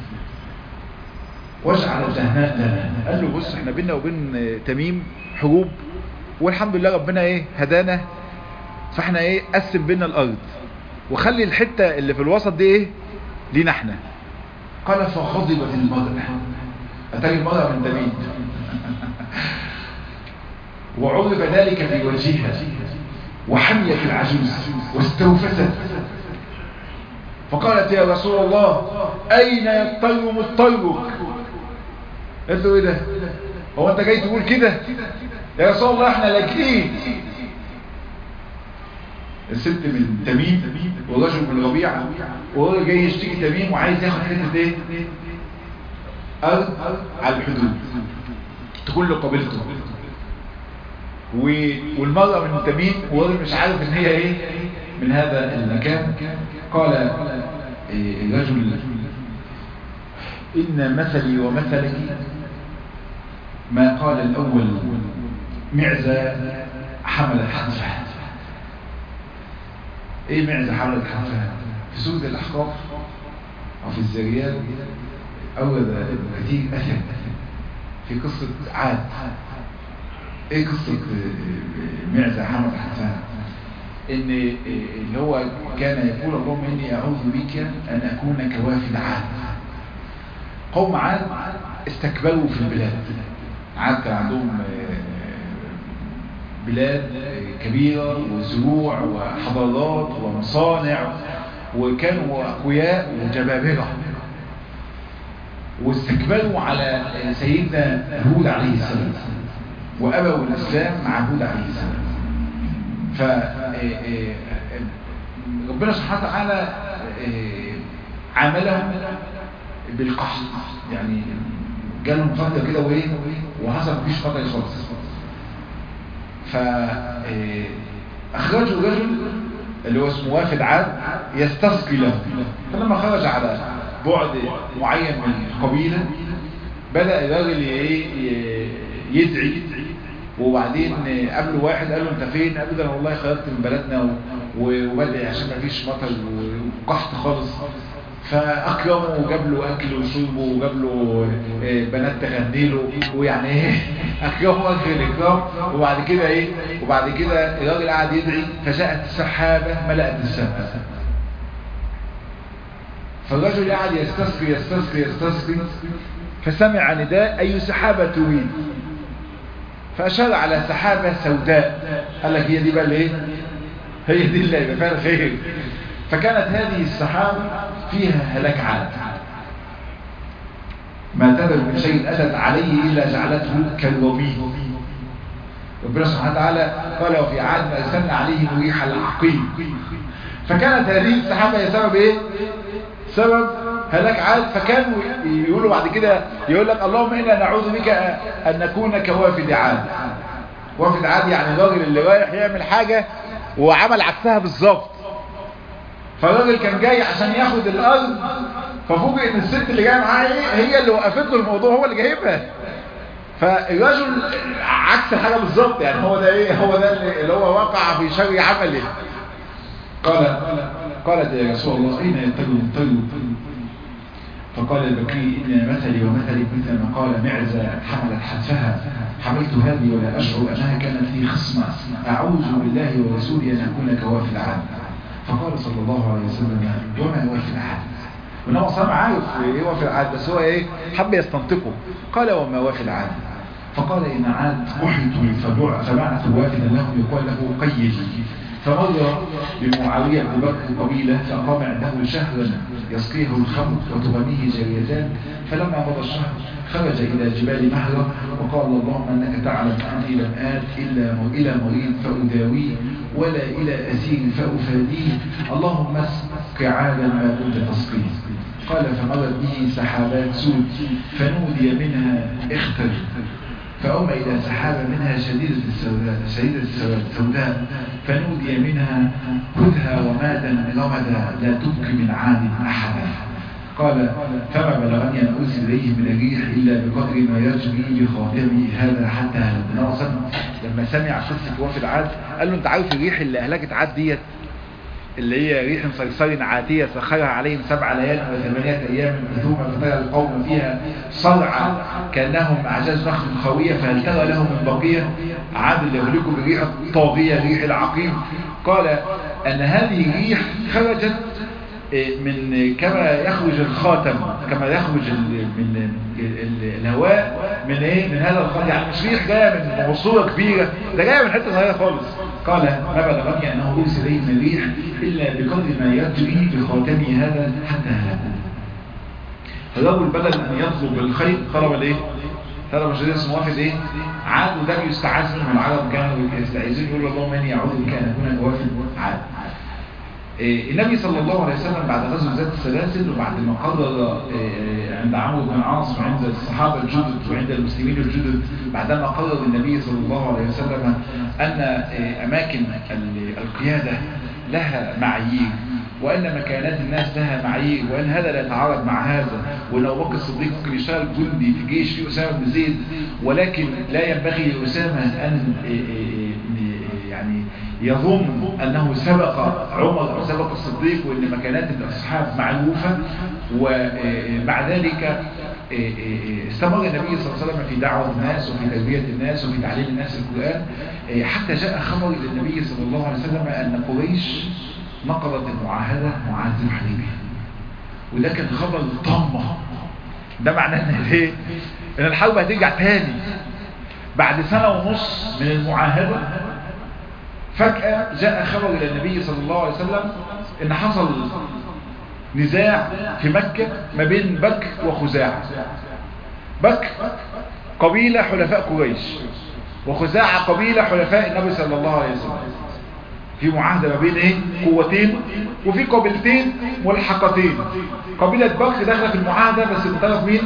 واجعل الدهناء لنا قال له بص احنا بيننا وبين تميم حروب والحمد لله ربنا ايه هدانا فاحنا ايه قسم بيننا الارض وخلي الحتة اللي في الوسط دي ايه لينا احنا قال فغضبت المرأة اتاري المرأة من تميم وعرف ذلك في وجهها وحميت العجوز واستوفست فقالت يا رسول الله اين يضطر مضطرك قلت له ايه ده هو انت جاي تقول كده يا رسول الله احنا لاجئين الست من تميم والرجل من ربيعة وهو جاي يشتكي تميم وعايز ياخد حته ايه ارض على الحدود تكون له قبيلته والمرأة من تميم وهو مش عارف ان هي ايه من هذا المكان قال الرجل إن مثلي ومثلك ما قال الأول معزة حملت حنفها ايه معزة حملت حنفها في سورة الأحقاف أو في الزريات أورد ابن كثير أثر في قصة عاد ايه قصة معزة حملت حنفها ان اللي هو كان يقول اللهم اني اعوذ بك ان اكون كوافد عاد قوم عاد استكبروا في البلاد عاد كان عندهم بلاد كبيرة وزروع وحضارات ومصانع وكانوا أقوياء وجبابرة واستكبروا على سيدنا هود عليه السلام وأبوا الإسلام مع هود عليه السلام ف ربنا سبحانه وتعالى عاملهم بالقحط يعني جالهم فتره كده وايه وحصل مفيش فتره خالص فاخرجوا رجل اللي هو اسمه وافد عاد يستسقي له فلما خرج على بعد معين من القبيله بدا الراجل يدعي وبعدين قابله واحد قال له انت فين قال له انا والله خرجت من بلدنا وبدعي عشان ما فيش مطر وقحط خالص فاكرمه وجاب له اكل وشرب وجاب له بنات تغني له ويعني ايه اكرمه اكل الاكرام وبعد كده ايه وبعد كده الراجل قعد يدعي فجاءت السحابه ملأت السماء فالرجل قعد يستسقي يستسقي يستسقي فسمع نداء اي سحابه تريد فأشار على سحابة سوداء قال لك هي دي بقى الايه هي دي اللي يبقى فيها الخير فكانت هذه السحابة فيها هلاك عاد ما تذر من شيء أتت عليه إلا جعلته كالرميم ربنا سبحانه وتعالى قال وفي عاد ما أرسلنا عليهم ريح العقيم فكانت هذه السحابة هي سبب ايه سبب هلاك عاد فكانوا يقولوا بعد كده يقول لك اللهم إنا نعوذ بك أن نكون كوافد عاد وافد عاد يعني الراجل اللي رايح يعمل حاجة وعمل عكسها بالظبط فالراجل كان جاي عشان ياخد الأرض ففوجئ ان الست اللي جايه معاه هي اللي وقفت له الموضوع هو اللي جايبها فالرجل عكس الحاجة بالظبط يعني هو ده ايه هو ده اللي هو وقع في شر عمله قال قالت يا رسول الله اين يتجه الطير فقال البكري إن مثلي ومثلي مثل ما قال معزة حملت حتفها حملت هذه ولا أشعر أنها كانت لي خصمة أعوذ بالله ورسوله أن أكون كوافي العاد فقال صلى الله عليه وسلم وما وافي العاد ونوع صنع عارف ايه وافي العاد بس هو ايه حب يستنطقه قال وما وافي العاد فقال إن عاد قحطوا فبعث وافدا لهم يقال له قيل فمر بمعاوية بن بكر قبيلة فأقام عنده شهرا يسقيه الخمر وتغنيه جريتان فلما مضى الشهر خرج إلى جبال مهرة وقال اللهم أنك تعلم أني لم آت إلا إلى مريض فأداويه ولا إلى أسير فأفاديه اللهم اسق عادا ما كنت تسقيه قال فمرت به سحابات سود فنودي منها اختر فأومى إلى سحابة منها شديدة السوداء شديدة السوداء فنودي منها خذها ومادا رمدا لا تبكي من عاد أحدا قال فما بلغني أن أرسل إليه من الريح إلا بقدر ما يجري بخاطري هذا حتى هلك لما سمع قصة وفد عاد قال له أنت عارف الريح اللي أهلكت عاد ديت اللي هي ريح صرصر عاتية سخرها عليهم سبع ليال وثمانية أيام ثم فترى القوم فيها صرعى كأنهم أعجاز نخل خوية فهل ترى لهم من بقية عاد اللي يهلكوا بريح الطاغية ريح العقيم قال أن هذه الريح خرجت من كما يخرج الخاتم كما يخرج من الهواء من ايه من هذا الخاتم يعني مش ريح جايه من موصوله كبيره ده جايه من حته صغيره خالص قال ما بلغني انه ارسل اليه من الريح الا بقدر ما يجري بخاتمي هذا حتى هلكوا فالرجل بدل ان يطلب الخير طلب الايه طلب شديد اسمه وافد ايه عاد وده بيستعاذ منه العرب كانوا يستعيذون يقولوا اللهم اني اعوذ بك ان اكون وافد عاد النبي صلى الله عليه وسلم بعد غزوة ذات السلاسل وبعد ما قرر عند عمرو بن العاص وعند الصحابة الجدد وعند المسلمين الجدد بعدما قرر النبي صلى الله عليه وسلم أن أماكن القيادة لها معايير وأن مكانات الناس لها معايير وأن هذا لا يتعارض مع هذا وأن أبو بكر الصديق ممكن يشتغل جندي في جيش في أسامة بن زيد ولكن لا ينبغي لأسامة أن يعني يظن أنه سبق عمر أو سبق الصديق وأن مكانات الأصحاب معروفة ومع ذلك استمر النبي صلى الله عليه وسلم في دعوة الناس وفي تربية الناس وفي تعليم الناس القرآن حتى جاء خبر إلى النبي صلى الله عليه وسلم أن قريش نقضت المعاهدة معاهدة الحديبية وده كان خبر طمة ده معناه ان ايه ان الحرب هترجع تاني بعد سنة ونص من المعاهدة فجأة جاء خبر إلى النبي صلى الله عليه وسلم إن حصل نزاع في مكة ما بين بكر وخزاعة بكر قبيلة حلفاء قريش وخزاعة قبيلة حلفاء النبي صلى الله عليه وسلم في معاهدة ما بين ايه قوتين وفي قبيلتين ملحقتين قبيلة بكر داخله في المعاهدة بس بطرف مين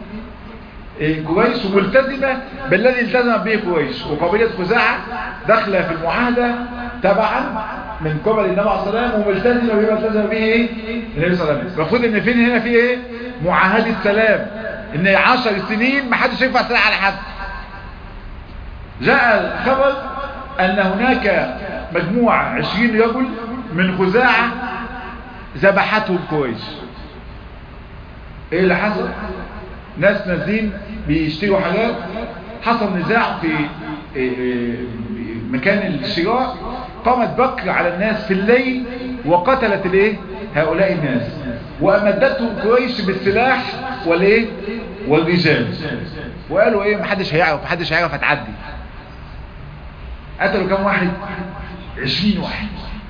قريش وملتزمة بالذي التزم به قريش وقبيلة خزاعة داخلة في المعاهدة تبعا من قبل النبي عليه الصلاة والسلام وملتزمة بما التزم به ايه النبي صلى الله عليه وسلم المفروض ان فين هنا في ايه معاهدة سلام ان عشر سنين ما حدش ينفع سلاح على حد جاء الخبر ان هناك مجموعة عشرين رجل من خزاعة ذبحتهم قريش ايه اللي حصل ناس نازلين بيشتروا حاجات حصل نزاع في مكان الشراء قامت بكر على الناس في الليل وقتلت الايه هؤلاء الناس وامدتهم قريش بالسلاح والايه والرجال وقالوا ايه محدش هيعرف محدش هيعرف هتعدي قتلوا كم واحد عشرين واحد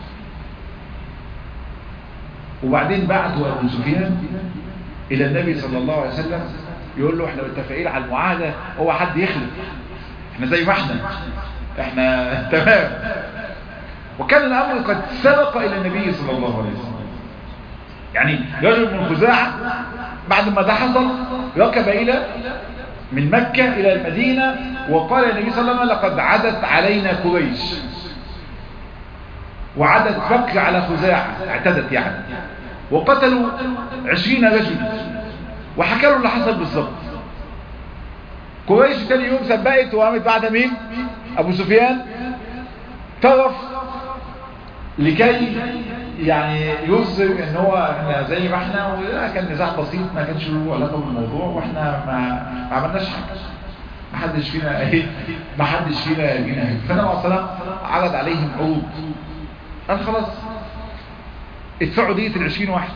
وبعدين بعتوا ابو سفيان الى النبي صلى الله عليه وسلم يقول له احنا متفقين على المعاهدة هو حد يخلف احنا زي ما احنا احنا تمام وكان الامر قد سبق الى النبي صلى الله عليه وسلم يعني رجل من خزاعة بعد ما ده حصل ركب الى من مكة الى المدينة وقال النبي صلى الله عليه وسلم لقد عدت علينا قريش وعدت بكر على خزاعة اعتدت يعني وقتلوا عشرين رجل وحكى له اللي حصل بالظبط قريش تاني يوم سبقت وقامت بعد مين ابو سفيان طرف لكي يعني يظهر ان هو احنا زي ما احنا كان نزاع بسيط ما كانش له علاقه بالموضوع واحنا ما, ما عملناش حاجه ما حدش فينا ايه ما حدش فينا جينا فانا عليه السلام عرض عليهم عروض قال خلاص ادفعوا دية العشرين واحد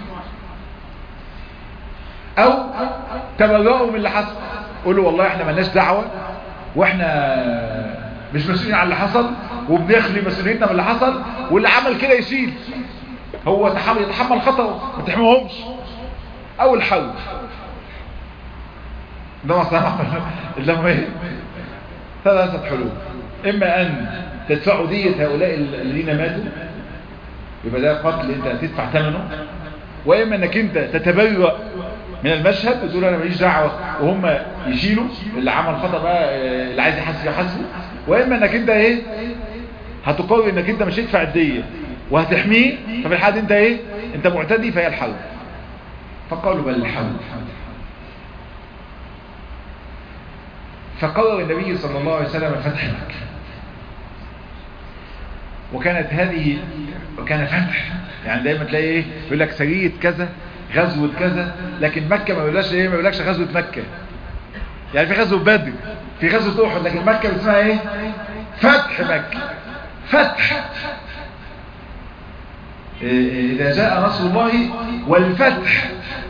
او تبرأوا من اللي حصل قولوا والله احنا ملناش دعوة واحنا مش مسؤولين عن اللي حصل وبنخلي مسؤوليتنا من اللي حصل واللي عمل كده يشيل هو تحمل يتحمل خطأه ما تحملهمش او الحل ده مصنع اللي هم ايه ثلاثة حلول اما ان تدفعوا دية هؤلاء الذين ماتوا يبقى ده قتل انت هتدفع ثمنه واما انك انت تتبرأ من المشهد وتقول انا ماليش دعوه وهم يشيلوا اللي عمل خطا بقى اللي عايز يحاسب يحاسبه واما انك انت ايه هتقرر انك انت مش هتدفع الديه وهتحميه ففي الحال انت ايه انت معتدي فهي الحرب فقالوا بل الحل فقرر النبي صلى الله عليه وسلم فتح مكة وكانت هذه وكان فتح يعني دايما تلاقي ايه يقول لك سرية كذا غزوة كذا لكن مكة ما يقولكش ايه ما يقولكش غزوة مكة يعني في غزوة بدر في غزوة احد لكن مكة اسمها ايه فتح مكة فتح إذا جاء نصر الله والفتح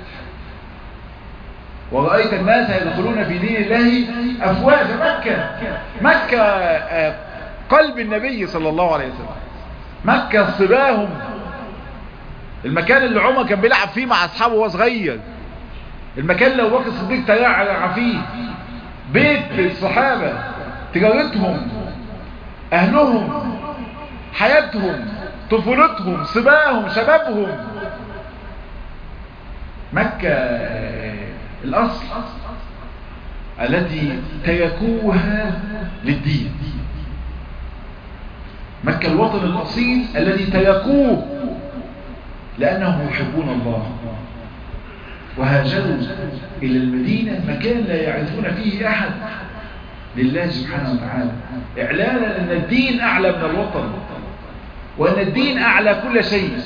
ورأيت الناس يدخلون في دين الله أفواجا مكة مكة قلب النبي صلى الله عليه وسلم مكة صباهم المكان اللي عمر كان بيلعب فيه مع أصحابه وهو صغير المكان اللي أبو بكر الصديق تلعب فيه بيت الصحابة تجارتهم أهلهم حياتهم طفولتهم صباهم شبابهم مكة الأصل التي تركوها للدين مكة الوطن الأصيل الذي تركوه لأنهم يحبون الله وهاجروا إلى المدينة مكان لا يعرفون فيه أحد لله سبحانه وتعالى إعلانا أن الدين أعلى من الوطن وأن الدين أعلى كل شيء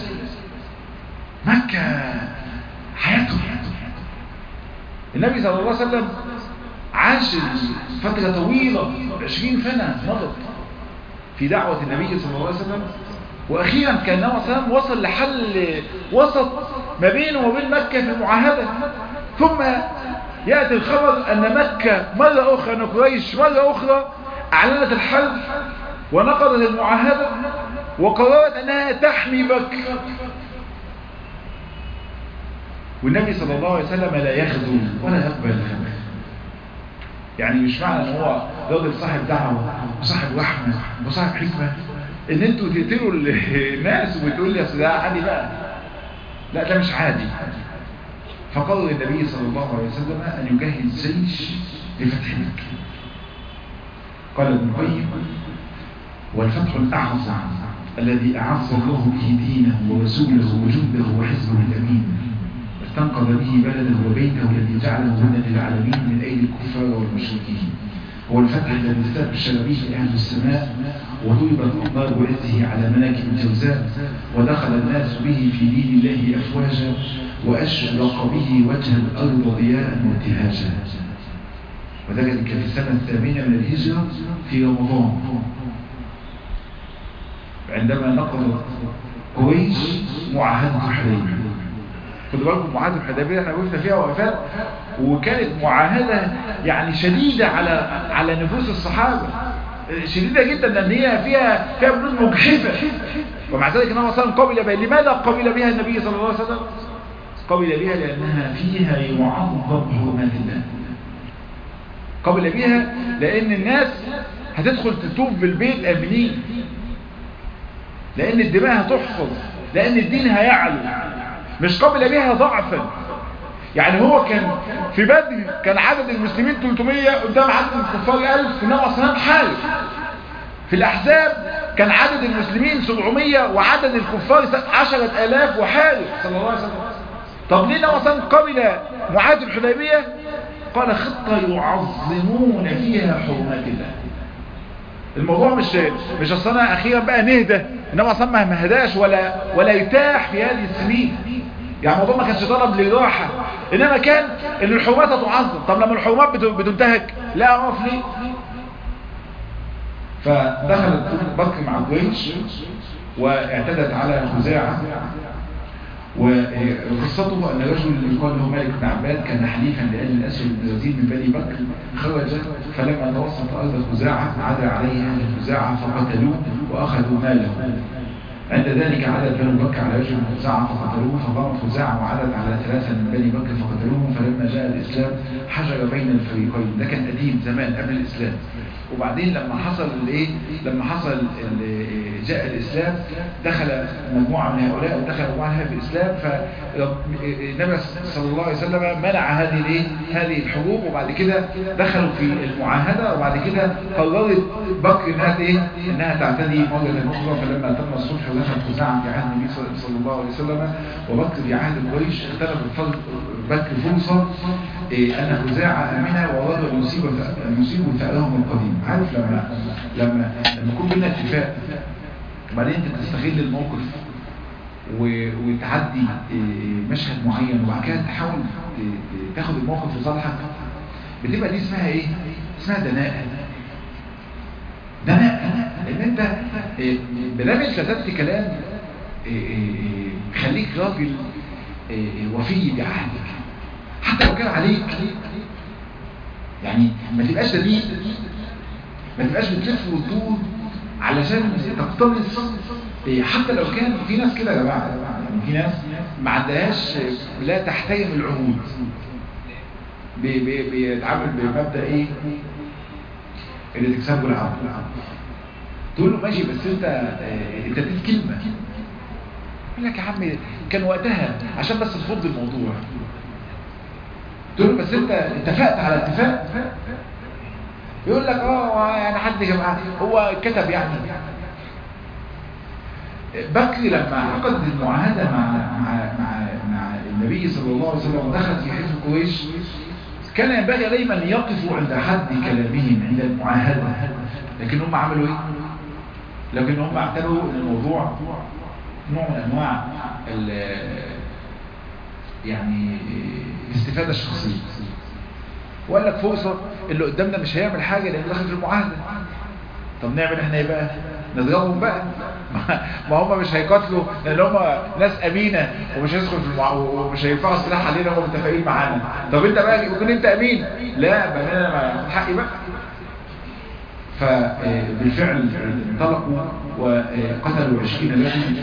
مكة حياتهم النبي صلى الله عليه وسلم عاش فترة طويلة عشرين سنة مضت في دعوة النبي صلى الله عليه وسلم وأخيرا كان النبي صلى الله عليه وسلم وصل لحل وسط ما بينه وبين مكة في المعاهدة ثم يأتي الخبر أن مكة مرة أخرى أن قريش مرة أخرى أعلنت الحرب ونقضت المعاهدة وقررت أنها تحمي مكة والنبي صلى الله عليه وسلم لا يخذو ولا يقبل الخبر يعني مش معنى ان هو راجل صاحب دعوة وصاحب رحمة وصاحب حكمة ان انتوا تقتلوا الناس وتقول لي اصل ده عادي بقى لا ده مش عادي فقرر النبي صلى الله عليه وسلم ان يجهز جيش لفتح مكة قال ابن القيم والفتح الاعظم الذي اعز الله به دينه ورسوله وجنده وحزبه الامين استنقذ به بلده وبيته الذي جعله هدى للعالمين من أيدي الكفار والمشركين هو الفتح الذي استبشر به أهل السماء وضربت أقدار بعزه على مناكب الجوزاء ودخل الناس به في دين الله أفواجا وأشرق به وجه الأرض ضياء وابتهاجا وذلك في السنة الثامنة من الهجرة في رمضان عندما نقضت قريش معاهدة حديبية خدوا بالكم معاهدة الحديبية احنا وقفنا فيها وقفات وكانت معاهدة يعني شديدة على على نفوس الصحابة شديدة جدا لان هي فيها فيها بنود مجحفة ومع ذلك النبي صلى الله عليه وسلم قبل بها لماذا قبل بها النبي صلى الله عليه وسلم قبل بها لانها فيها يعظم حرمات الله قبل بها لان الناس هتدخل تتوب بالبيت امنين لان الدماء هتحفظ لان الدين هيعلو مش قبل بها ضعفا يعني هو كان في بدر كان عدد المسلمين 300 قدام عدد الكفار 1000 انما اصلا حارب في الاحزاب كان عدد المسلمين 700 وعدد الكفار 10000 وحارب صلى الله عليه وسلم طب ليه اصلا قبل معاهده الحديبيه قال خطه يعظمون فيها حرمات الله الموضوع مش مش اصلا اخيرا بقى نهدى انما اصلا ما هداش ولا ولا يتاح في هذه السنين يعني الموضوع ما كانش طلب للراحه انما كان ان الحرمات تعظم طب لما الحرمات بتنتهك لا اعرف ليه فدخلت بكر مع قريش واعتدت على خزاعه وقصته أن رجل يقال له مالك بن عباد كان حليفا لآل الأسود بن يزيد من بني بكر خرج فلما توسط أرض خزاعة عدا عليه أهل خزاعة فقتلوه وأخذوا ماله عند ذلك عدد بنو بكر على رجل من خزاعة فقتلوه فضمت خزاعة وعدت على ثلاثة من بني بكر فقتلوهم فلما جاء الإسلام حجر بين الفريقين ده كان قديم زمان قبل الإسلام وبعدين لما حصل الايه لما حصل ال- جاء الاسلام دخل مجموعه من هؤلاء ودخل مجموعه منها في الاسلام فالنبي صلى الله عليه وسلم منع هذه الايه هذه الحروب وبعد كده دخلوا في المعاهده وبعد كده قررت بكر انها ايه انها تعتدي مره اخرى فلما تم الصلح ودخل خزاعه في عهد النبي صلى- صلى الله عليه وسلم وبكر في عهد قريش اختلف الفرق بكر فرصه إيه أن خزاعة أمنة ووضع المصيبة المصيبة فعلهم القديم عارف لما لما لما يكون بينا اتفاق وبعدين انت تستغل الموقف و- وتعدي إيه، مشهد معين وبعد كده تحاول ت- ت- تاخد الموقف لصالحك بتبقى دي اسمها ايه؟ اسمها دناءة دناءة لان انت إيه، بدل انت كتبت كلام إيه، إيه، إيه، خليك راجل إيه، إيه، وفي بعهدك حتى لو كان عليك يعني ما تبقاش دليل ما تبقاش بتلف وتدور علشان تقتنص إيه، حتى لو كان في ناس كده يا جماعه يعني في ناس ما عندهاش لا تحترم العهود بي- بي- بيتعامل بمبدا ايه اللي تكسبه العبد تقول له ماشي بس انت آه، انت اديت كلمه يقول لك يا عم كان وقتها عشان بس تفض الموضوع تقول له بس انت اتفقت على اتفاق يقول لك اه يعني حد جماعة هو كتب يعني بكر لما عقد المعاهدة مع مع مع مع النبي صلى الله عليه وسلم ودخل في حزب قريش كان ينبغي عليهم ان يقفوا عند حد كلامهم عند المعاهدة لكن هم عملوا ايه؟ لكن هم اعتبروا ان الموضوع نوع من انواع ال- يعني الاستفادة الشخصية وقال لك فرصة اللي قدامنا مش هيعمل حاجة لأنه داخل في المعاهدة طب نعمل احنا ايه بقى نضربهم بقى ما هم مش هيقاتلوا لان هم ناس امينه ومش هيدخل في المع... ومش هيرفعوا السلاح علينا وهم متفقين معانا طب انت بقى يكون انت امين لا بقى انا ما اخد حقي بقى فبالفعل انطلقوا وقتلوا عشرين رجل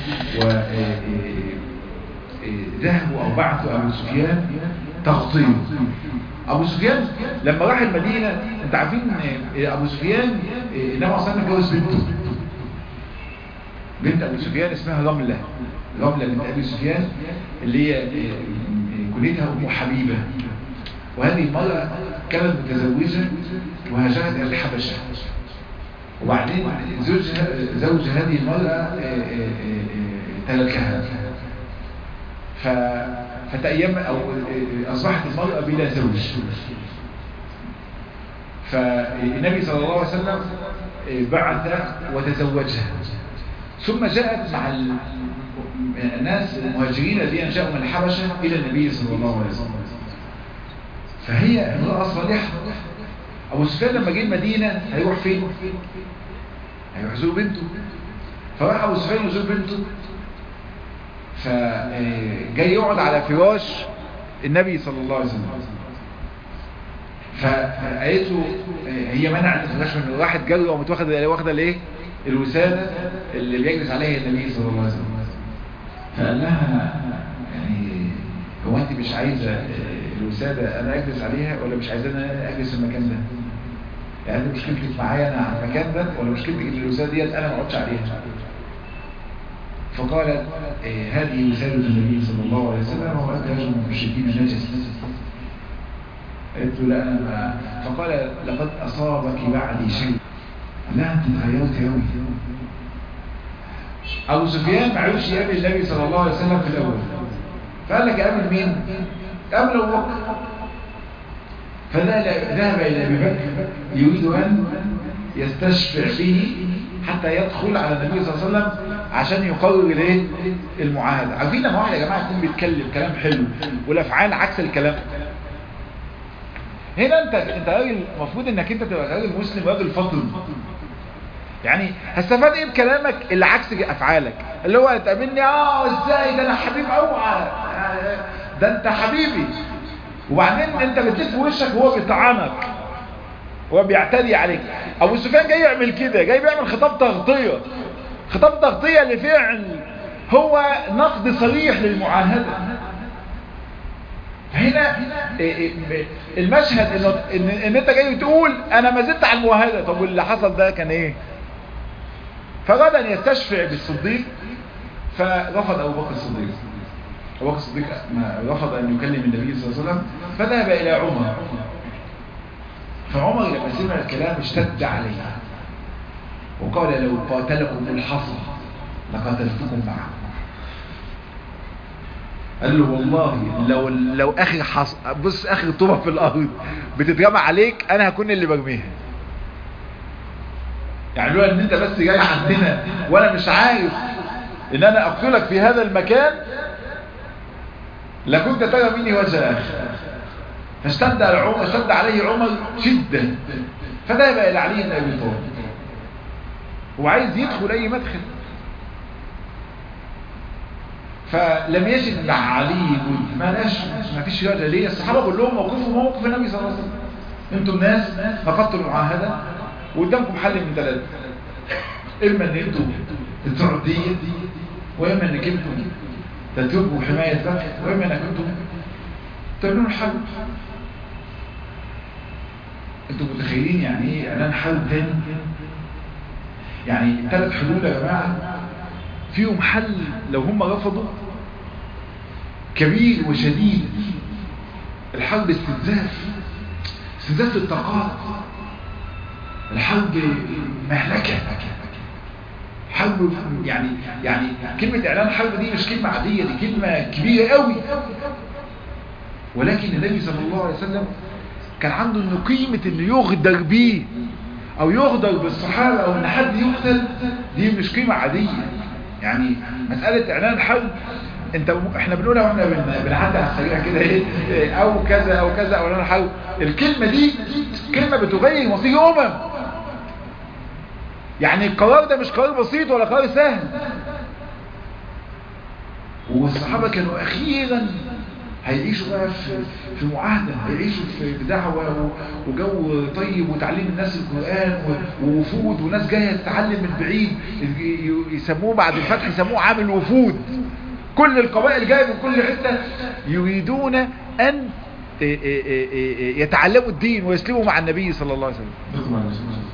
وذهبوا او بعثوا ابو سفيان تغطيه ابو سفيان لما راح المدينة انت عارفين ابو سفيان النبي عليه الصلاه جوز بنته بنت ابو سفيان اسمها رملة رملة بنت ابي سفيان اللي هي كنيتها ام حبيبة وهذه المرأة كانت متزوجة وهاجرت الى الحبشة وبعدين زوجها زوج هذه المرأة تركها ف فتأيم أو أصبحت المرأة بلا زوج فالنبي صلى الله عليه وسلم بعث وتزوجها ثم جاءت مع الناس المهاجرين الذين جاءوا من الحبشة إلى النبي صلى الله عليه وسلم فهي امرأة صالحة أبو سفيان لما جه المدينة هيروح فين؟ هيروح يزور بنته فراح أبو سفيان يزور بنته فجاي يقعد على فراش النبي صلى الله عليه وسلم فقالت له هي منعت الفراش من واحد جري وقامت واخده واخده الايه الوساده اللي بيجلس عليها النبي صلى الله عليه وسلم فقال لها يعني هو انت مش عايزه الوساده انا اجلس عليها ولا مش عايزه انا اجلس في المكان ده يعني انت مشكلتك معايا انا على المكان ده ولا مشكلتك ان الوساده ديت انا ما اقعدش عليها فقالت إيه هذه وسادة النبي صلى الله عليه وسلم وأنت رجل من المشركين نجس قلت له لا أنا ما فقال لقد أصابك بعدي شيء لا أنت تغيرت أوي أبو سفيان ما عرفش يقابل النبي صلى الله عليه وسلم في الأول فقال لك قابل مين؟ قابل أبو بكر فذهب إلى أبي بكر يريد أن يستشفع به حتى يدخل على النبي صلى الله عليه وسلم عشان يقرر الايه المعاهده عارفين لما واحد يا جماعه يكون بيتكلم كلام حلو والافعال عكس الكلام هنا انت انت راجل المفروض انك انت تبقى راجل مسلم راجل فضل يعني هستفاد ايه بكلامك اللي عكس افعالك اللي هو تقابلني اه ازاي ده انا حبيب اوعى ده انت حبيبي وبعدين انت بتلف وشك وهو بيطعنك هو بيعتدي عليك ابو سفيان جاي يعمل كده جاي بيعمل خطاب تغطيه خطاب تغطية لفعل هو نقد صريح للمعاهدة فهنا هنا المشهد انه ان, إن انت جاي تقول انا ما زلت على المواهده طب واللي حصل ده كان ايه فغدا ان يستشفع بالصديق فرفض ابو بكر الصديق ابو بكر الصديق رفض ان يكلم النبي صلى الله عليه وسلم فذهب الى عمر فعمر لما سمع الكلام اشتد عليه وقال لو قاتلكم الحصى لقاتلتكم معه قال له والله لو لو اخر حص... بص اخر طوبه في الارض بتترمى عليك انا هكون اللي برميها يعني لولا ان انت بس جاي عندنا وانا مش عارف ان انا اقتلك في هذا المكان لكنت ترى مني وجه اخر فاشتد على عمر اشتد عليه عمر شده فذهب الى علي بن ابي طالب وعايز يدخل اي مدخل فلم يجد مع علي ما لاش ما فيش رجل ليه الصحابه كلهم موقفهم موقف النبي صلى الله عليه وسلم انتم ناس نقضتوا المعاهده وقدامكم حل من ثلاثه اما ان انتم تدفعوا الديه واما انك انتم تتركوا حمايه بكر واما انك انتم تعملوا الحل انتم متخيلين يعني ايه اعلان حل تاني يعني ثلاث حلول يا جماعه فيهم حل لو هم رفضوا كبير وشديد الحرب استنزاف استنزاف الطاقات الحرب مهلكة حرب يعني يعني كلمة اعلان حرب دي مش كلمة عادية دي كلمة كبيرة قوي ولكن النبي صلى الله عليه وسلم كان عنده انه قيمة انه يغدر بيه او يغدر بالصحابة او ان حد يقتل دي مش قيمة عادية يعني مسألة اعلان حرب انت احنا بنقولها واحنا بنعدي على السريع كده ايه او كذا او كذا او اعلان حرب الكلمة دي كلمة بتغير مصير امم يعني القرار ده مش قرار بسيط ولا قرار سهل والصحابة كانوا اخيرا هيعيشوا بقى في في معاهدة هيعيشوا في دعوة وجو طيب وتعليم الناس القرآن ووفود وناس جاية تتعلم من بعيد يسموه بعد الفتح يسموه عامل وفود كل القبائل جاية من كل حتة يريدون أن يتعلموا الدين ويسلموا مع النبي صلى الله عليه وسلم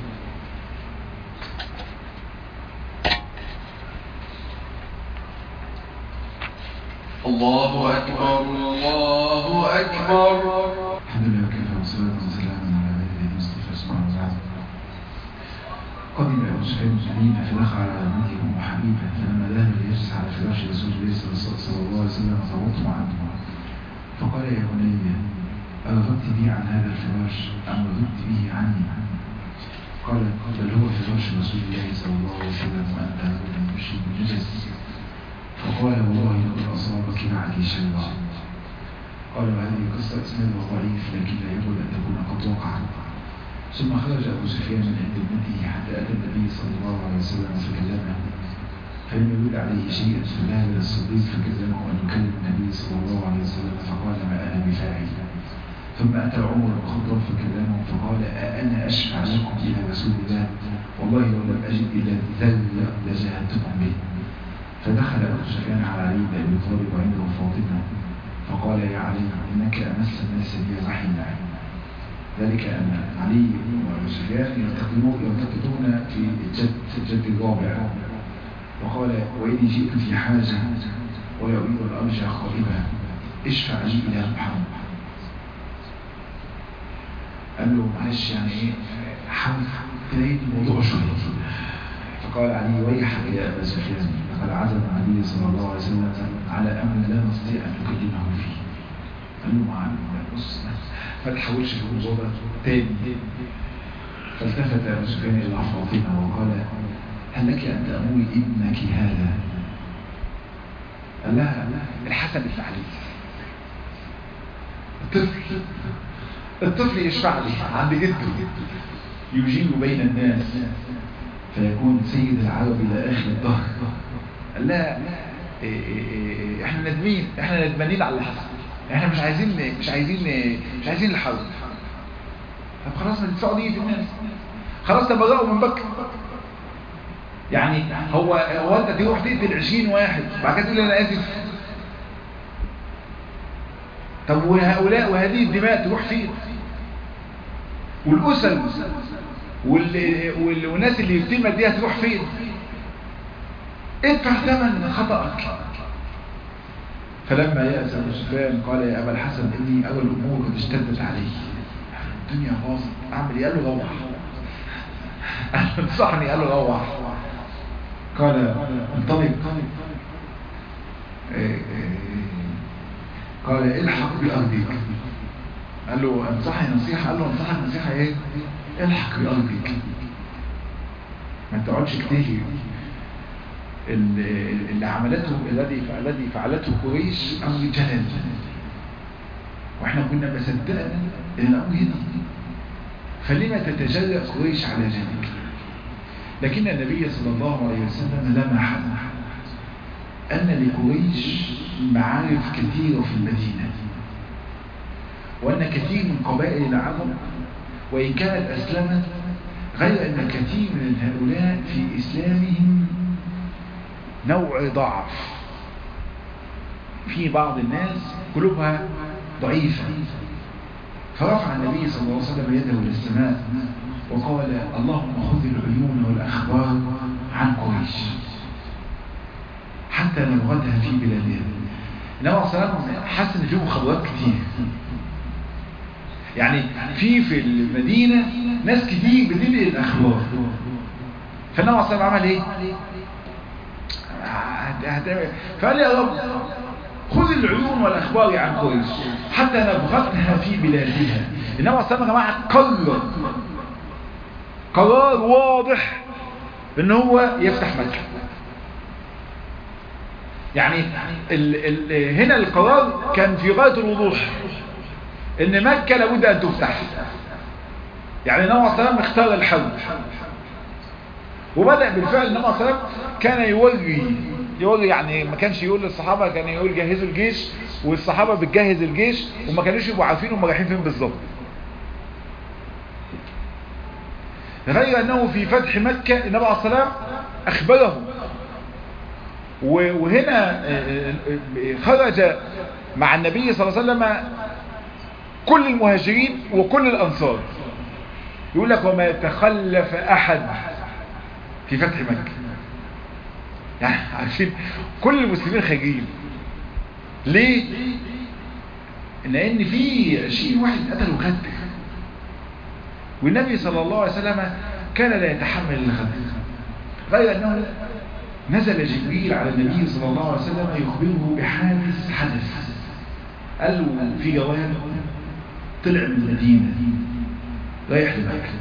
الله أكبر الله أكبر الحمد لله وكفى والصلاة والسلام على عباده المصطفى سبحانه وتعالى قدم أبو سفيان المسلمين فدخل على أمته أم حبيبة فلما ذهب ليجلس على فراش رسول الله صلى الله عليه وسلم صوته عنه فقال يا بني أرغبت بي عن هذا الفراش أم رغبت به عني قال بل هو فراش رسول الله صلى الله عليه وسلم وأنت رجل مشرك نجس فقال والله لقد أصابك معك شيئا قال وهذه قصة إسنادها ضعيف لكن لا يجب أن تكون قد وقعت ثم خرج أبو سفيان من عند ابنته حتى أتى النبي صلى الله عليه وسلم فكلمه فلم يرد عليه شيئا فذهب إلى الصديق فكلمه أن يكلم النبي صلى الله عليه وسلم فقال ما أنا بفاعل ثم أتى عمر بن الخطاب فكلمه فقال أنا أشفع لكم إلى رسول الله والله لو لم أجد إلا الذل لجاهدتكم به فدخل أبو سفيان على علي بن أبي طالب وعنده فاطمة فقال يا علي إنك أمس الناس بي رحمة ذلك أن علي وأبو سفيان يلتقطون في الجد الجد الرابع وقال وإني جئت في حاجة ولا أريد أن أرجع خائبا اشفع لي إلى محمد قال له معلش يعني ايه حاول تلاقي الموضوع شويه فقال علي ويحك يا ابا سفيان لقد عزم علي صلى الله عليه وسلم على امر لا نستطيع ان نكلمه فيه قال له معلم بص ما تحاولش في الموضوع ده تاني فالتفت ابو سفيان الى فاطمه وقال هل لك ان تامري ابنك هذا قال لها الحسن بن علي الطفل الطفل يشفع لي عند جده يجيب بين الناس فيكون سيد العرب إلى آخر الظهر قال لها إيه إيه إيه احنا ندمين احنا ندمانين على اللي حصل احنا مش عايزين مش عايزين مش عايزين الحرب طب خلاص ما تدفعوا دي الناس خلاص تبرأوا من بكر يعني هو هو انت تروح تقتل 20 واحد بعد كده تقول انا اسف طب وهؤلاء وهذه الدماء تروح فين والأسر وال... وال... والناس اللي يتمت دي هتروح فين ادفع ثمن خطأك فلما يأس أبو سفيان قال يا أبا الحسن إني أرى الأمور قد اشتدت علي الدنيا باظت أعمل إيه؟ قال له روح قال له انصحني قال له روح قال انطلق قال الحق بأرضك قال له انصحني نصيحة قال له انصحك نصيحة ايه الحق بأرضك ما تقعدش كتير اللي عملته الذي الذي فعلته قريش امر جلل واحنا كنا مصدقنا ان الامر هنا فلما تتجرأ قريش على ذلك لكن النبي صلى الله عليه وسلم لمح أن لقريش معارف كثيرة في المدينة وأن كثير من قبائل العرب وإن كانت أسلمت غير أن كثير من هؤلاء في إسلامهم نوع ضعف في بعض الناس قلوبها ضعيفة فرفع النبي صلى الله عليه وسلم يده إلى السماء وقال اللهم خذ العيون والأخبار عن قريش حتى نبغتها في بلادها النبي صلى الله عليه وسلم حس ان فيهم خبرات كتير يعني في في المدينة ناس كتير بتنقل الأخبار فالنبي صلى الله عليه وسلم عمل ايه؟ فقال يا رب خذ العيون والأخبار عن قريش حتى نبغتها في بلادها النبي صلى الله عليه وسلم يا جماعة قرر قرار واضح ان هو يفتح مكة يعني ال ال هنا القرار كان في غاية الوضوح ان مكة لابد ان تفتح يعني النبي صلى الله عليه وسلم اختار الحرب وبدأ بالفعل النبي صلى الله عليه وسلم كان يوري يوري يعني ما كانش يقول للصحابة كان يقول جهزوا الجيش والصحابة بتجهز الجيش وما كانوش يبقوا عارفين هم رايحين فين بالظبط غير أنه في فتح مكة النبي عليه الصلاة أخبره وهنا خرج مع النبي صلى الله عليه وسلم كل المهاجرين وكل الأنصار يقول لك وما يتخلف أحد في فتح مكة يعني عارفين كل المسلمين خارجين ليه لان في 20 واحد قتلوا غدر والنبي صلى الله عليه وسلم كان لا يتحمل الغدر غير انه نزل جبريل على النبي صلى الله عليه وسلم يخبره بحادث حدث قال له في جواب طلع من المدينة رايح لمكة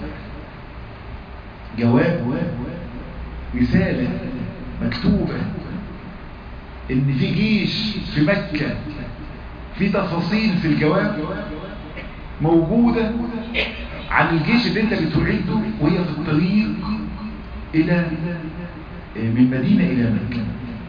جواب رسالة مكتوبة ان في جيش في مكة في تفاصيل في الجواب موجودة عن الجيش اللي انت بتعده وهي في الطريق الى من مدينة الى مكة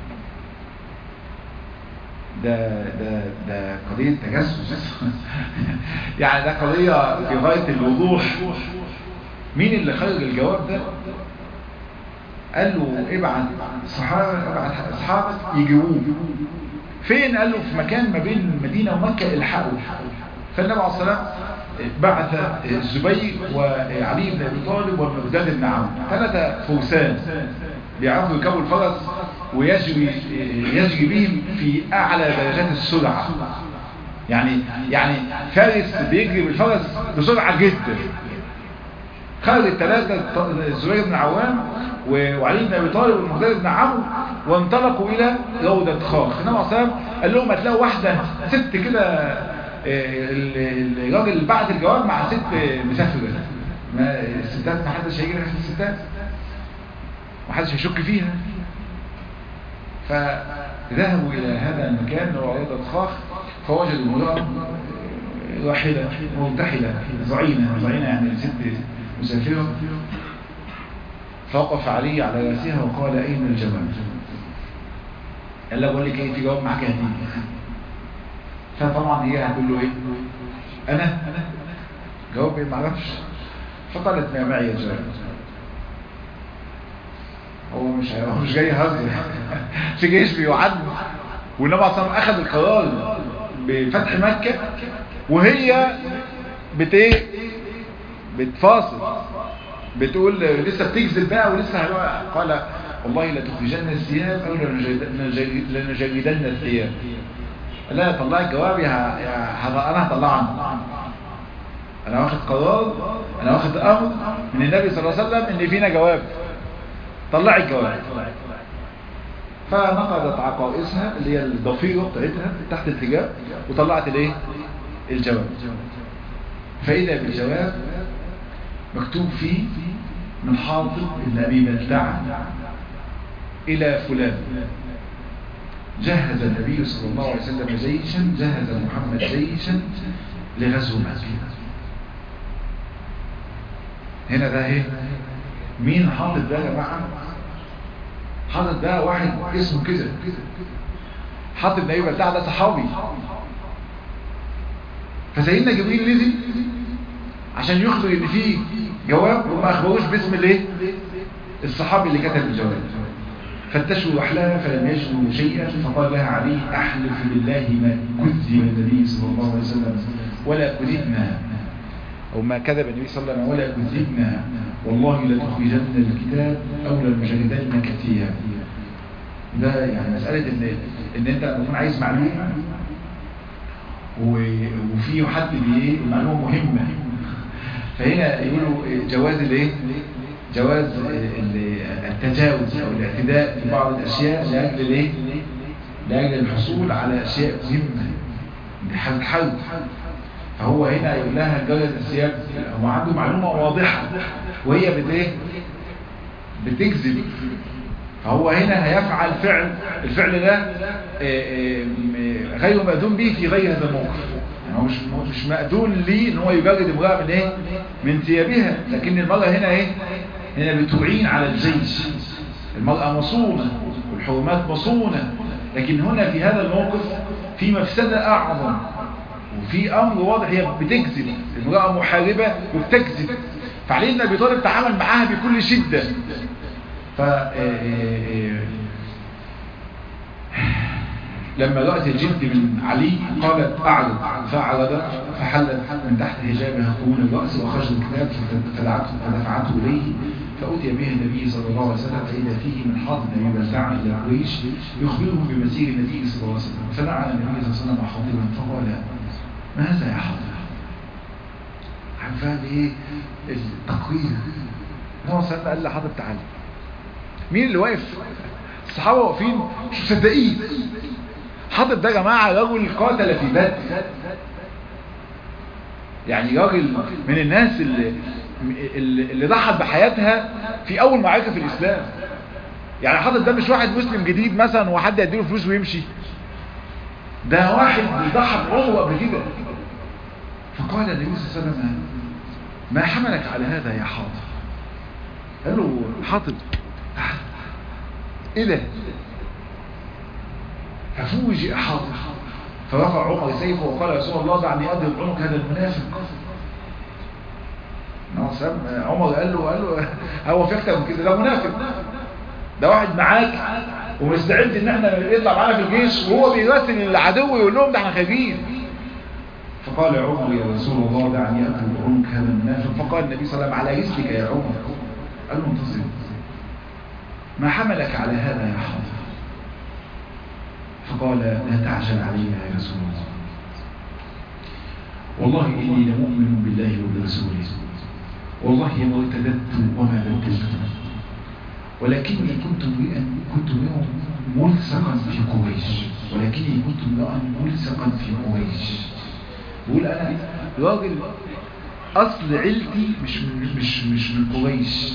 ده ده ده قضية تجسس يعني ده قضية في غاية الوضوح مين اللي خرج الجواب ده قال له ابعت صحابة ابعت اصحابك يجيبوه فين قال له في مكان ما بين المدينة ومكة الحقوا فالنبي عليه الصلاة والسلام بعث الزبير وعلي بن ابي طالب والمقداد بن عمرو ثلاثة فرسان بيعرفوا يركبوا الفرس ويجري يجري بهم في اعلى درجات السرعة يعني يعني فارس بيجري بالفرس بسرعة جدا خرج الثلاثة الزبير بن عوام وعلي بن ابي طالب والمقداد بن عمرو وانطلقوا الى روضة خاخ النبي عليه الصلاه قال لهم هتلاقوا واحدة ست كده الراجل اللي بعت الجواب مع ست مسافرة ما الستات ما حدش هيجي ناحية الستات ما حدش هيشك فيها فذهبوا الى هذا المكان اللي هو روضة خاخ فوجدوا امرأة راحلة مرتحلة زعينة زعينة يعني ست مسافرة فوقف علي على راسها وقال أين الجواب قال له بقول لك ايه في جواب معاك هديه فطبعا هي هتقول له ايه انا انا جواب ايه معرفش فقالت ما معي يا جواب هو مش هو مش جاي يهزر في جيش بيعد والنبي عليه الصلاه اخذ القرار بفتح مكة وهي بت ايه بتفاصل بتقول لسه بتكذب بقى ولسه هيبقى قال والله لا تخرجن الثياب او لنجردن الثياب لا طلع الجواب يا يا انا هطلعه عنه انا واخد قرار انا واخد امر من النبي صلى الله عليه وسلم ان فينا جواب طلع الجواب فنقضت عقائصها اللي هي الضفيرة بتاعتها تحت الحجاب وطلعت الايه الجواب فإذا بالجواب مكتوب فيه من حاطب بن أبي بلتعة إلى فلان جهز النبي صلى الله عليه وسلم جيشا جهز محمد جيشا لغزو مكة هنا ده ايه مين حاطط ده يا جماعه حاطط ده واحد اسمه كده حاطط النبي بتاع ده صحابي فسيدنا جبريل نزل عشان يخبر ان في جواب وما اخبروش باسم الايه الصحابي اللي كتب الجواب فتشوا احلاها فلم يجدوا شيئا فقال لها علي احلف بالله ما كذب النبي صلى الله عليه وسلم ولا كذبنا او ما كذب النبي صلى الله عليه وسلم ولا كذبنا والله لتخرجن الكتاب او لنجردن كثيرا ده يعني مسألة ان, إن انت تكون عايز معلومة وفي حد بايه المعلومة مهمة فهنا يقولوا جواز الايه جواز التجاوز او الاعتداء في بعض الاشياء لاجل الايه لاجل الحصول على اشياء مهمة لحل الحل فهو هنا يقول لها جلد الثياب هو عنده معلومة واضحة وهي بت ايه بتكذب فهو هنا هيفعل فعل الفعل ده غير مأذون به في غير هذا الموقف يعني هو مش مش مأذون ليه ان هو يجرد امرأة من ايه من ثيابها لكن المرأة هنا ايه هنا بتعين على الجيش المرأة مصونة والحرمات مصونة لكن هنا في هذا الموقف في مفسدة اعظم وفي امر واضح هي بتكذب امرأة محاربة وبتكذب فعلي ان ابي طالب تعامل معاها بكل شدة ف لما رأت الجند من علي قالت أعرض فأعرض فحلت من تحت حجابها قرون الرأس وخرج الكتاب فدفعته إليه فأتي به النبي صلى الله عليه وسلم فإذا فيه من حاطب النبي بلتع إلى قريش يخبرهم بمسير النبي صلى الله عليه وسلم فدعا النبي صلى الله عليه وسلم حاطبا فقال ماذا يا حاطب عارفان ايه التقرير هو سلم قال لحاطب تعالى مين اللي واقف الصحابة واقفين مش مصدقين حاطب ده يا جماعة رجل قاتل في بدر يعني راجل من الناس اللي اللي ضحت بحياتها في اول معركة في الاسلام يعني حاطب ده مش واحد مسلم جديد مثلا وحد يديله فلوس ويمشي ده واحد ضحى بعمره قبل كده فقال النبي صلى الله عليه وسلم ما حملك على هذا يا حاطب قال له حاطب ايه ده ففوجئ حاطب فرفع عمر سيفه وقال يا رسول الله دعني اضرب عنق هذا المنافق عمر قال له قال له هو في اكتر من كده ده منافق ده واحد معاك ومستعد ان احنا يطلع معانا في الجيش وهو بيراسل العدو يقول لهم ده احنا خارجين فقال عمر يا رسول الله دعني اضرب عنق هذا المنافق فقال النبي صلى الله عليه وسلم على رسلك يا عمر قال له انتظر ما حملك على هذا يا حاضر فقال لا تعجل علينا يا رسول الله والله إني لمؤمن بالله وبرسوله والله ما ارتدت وما بدلت ولكني كنت امرئا كنت امرئا ملصقا في قريش ولكني كنت امرئا ملصقا في قريش بقول انا راجل اصل عيلتي مش مش مش من قريش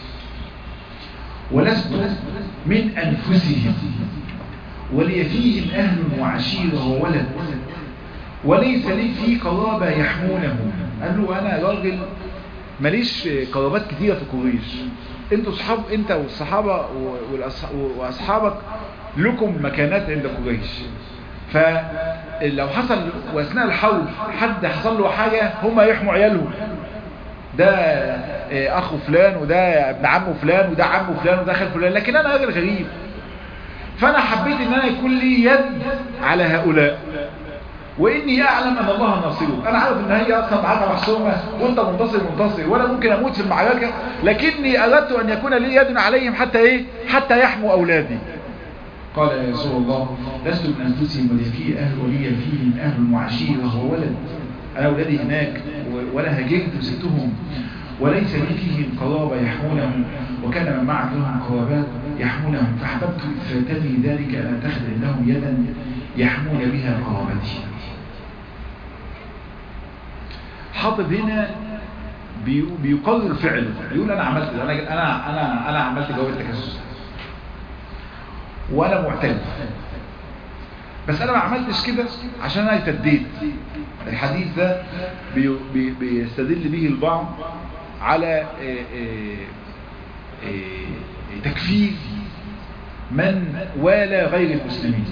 ولست من انفسهم ولي فيهم اهل وعشيره وولد وليس لي في قرابة يحمونه قال له انا راجل ماليش قرابات كتيرة في قريش انتوا صحاب انت والصحابة واصحابك لكم مكانات عند قريش فلو حصل واثناء الحول حد حصل له حاجة هم يحموا عيالهم ده اخو فلان وده ابن عمه فلان وده عمه فلان وده خال فلان لكن انا راجل غريب فانا حبيت ان انا يكون لي يد على هؤلاء واني اعلم ان الله ناصرك انا عارف ان هي اصلا معركه محسومه وانت منتصر منتصر وانا ممكن اموت في المعركه لكني اردت ان يكون لي يد عليهم حتى ايه حتى يحموا اولادي قال يا رسول الله لست من انفسهم ولي في اهل ولي فيهم اهل وعشيره وولد انا اولادي هناك ولا هاجرت وسبتهم وليس لي فيهم قرابة يحمونهم وكان من معك لهم قرابات يحمونهم فحببت إذ فاتني ذلك أن أتخذ لهم يدا يحمون بها قرابتي حاطب هنا بيقرر فعله بيقول أنا عملت أنا أنا أنا أنا عملت جواب التكسس وأنا معترف بس أنا ما عملتش كده عشان أنا ارتديت الحديث ده بي بي بيستدل به البعض على تكفير من والى غير المسلمين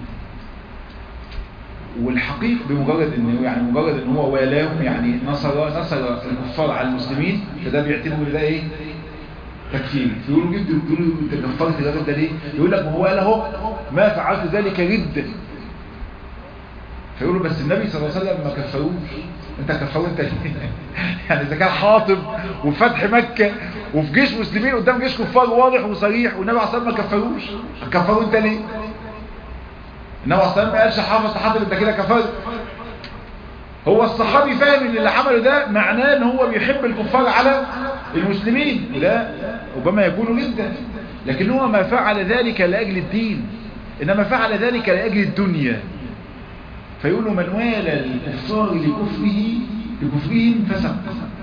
والحقيق بمجرد انه يعني مجرد ان هو والاهم يعني نصر نصر الكفار على المسلمين فده بيعتبروا ده ايه تكفير يقولوا جد يقولوا انت كفرت الراجل ده ليه يقول لك هو قال اهو ما فعلت ذلك رد فيقولوا بس النبي صلى الله عليه وسلم ما كفروش انت كفروا انت ليه يعني اذا كان حاطب وفي فتح مكة وفي جيش مسلمين قدام جيش كفار واضح وصريح والنبي عليه الصلاه والسلام ما كفروش كفروا انت ليه النبي عليه الصلاه والسلام ما قالش حافظ حاطب انت كده كفرت هو الصحابي فاهم ان اللي عمله ده معناه ان هو بيحب الكفار على المسلمين وده ربما يكون جدا لكن هو ما فعل ذلك لاجل الدين انما فعل ذلك لاجل الدنيا فيقول من والى الكفار لكفره لكفرهم فسق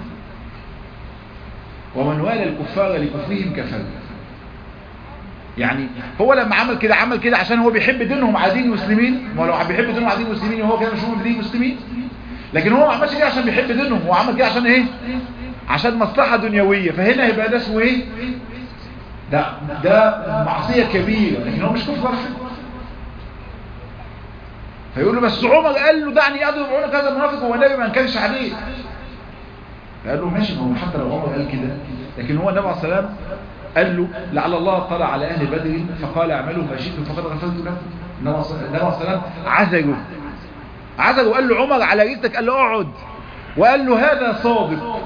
ومن والى الكفار لكفرهم كفر يعني هو لما عمل كده عمل كده عشان هو بيحب دينهم على دين المسلمين ما لو بيحب دينهم على دين المسلمين وهو كده مش هو دين المسلمين لكن هو ما عملش كده عشان بيحب دينهم هو عمل كده عشان ايه عشان مصلحه دنيويه فهنا يبقى ده اسمه ايه ده ده معصيه كبيره لكن هو مش كفر فيقول له بس عمر قال له دعني اضرب عنق هذا المنافق هو النبي ما انكرش عليه فقال له ماشي ما هو حتى لو عمر قال كده لكن هو النبي عليه السلام قال له لعل الله اطلع على اهل بدر فقال اعملوا ما شئتم فقد غفرت لكم النبي عليه السلام عزله عزله وقال له عمر على ريتك قال له اقعد وقال له هذا صادق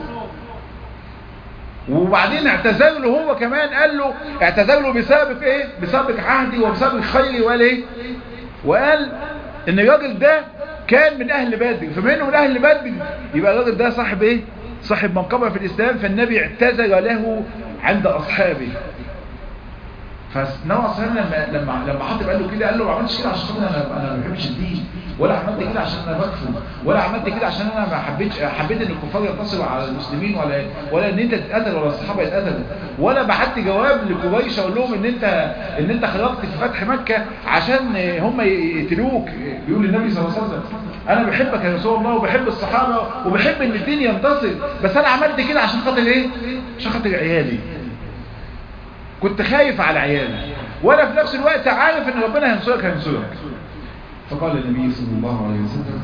وبعدين اعتذر له هو كمان قال له اعتذر له بسابق ايه بسابق عهدي وبسابق خيري وقال ايه وقال ان الراجل ده كان من اهل بدر فبما انه من اهل بدر يبقى الراجل ده صاحب ايه صاحب منقبه في الاسلام فالنبي اعتذر له عند اصحابه فالنبي صلى الله عليه وسلم لما لما حاطب قال له كده قال له ما عملتش كده عشان انا انا ما بحبش الدين ولا عملت كده عشان انا بكفر ولا عملت كده عشان انا ما حبيتش حبيت ان الكفار ينتصروا على المسلمين ولا ولا ان انت تتقتل ولا الصحابه يتقتلوا ولا بعت جواب لقريش اقول لهم ان انت ان انت خرجت في فتح مكه عشان هم يقتلوك بيقول النبي صلى الله عليه وسلم انا بحبك يا رسول الله وبحب الصحابه وبحب ان الدين ينتصر بس انا عملت كده عشان خاطر ايه عشان خاطر عيالي كنت خايف على عيالي وانا في نفس الوقت عارف ان ربنا هينصرك هينصرك فقال النبي صلى الله عليه وسلم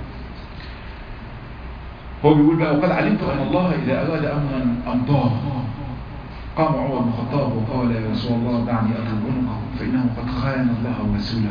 هو بيقول بقى وقد علمت ان الله اذا اراد امرا امضاه قام عمر بن الخطاب وقال يا رسول الله دعني اضرب عنقه فانه قد خان الله ورسوله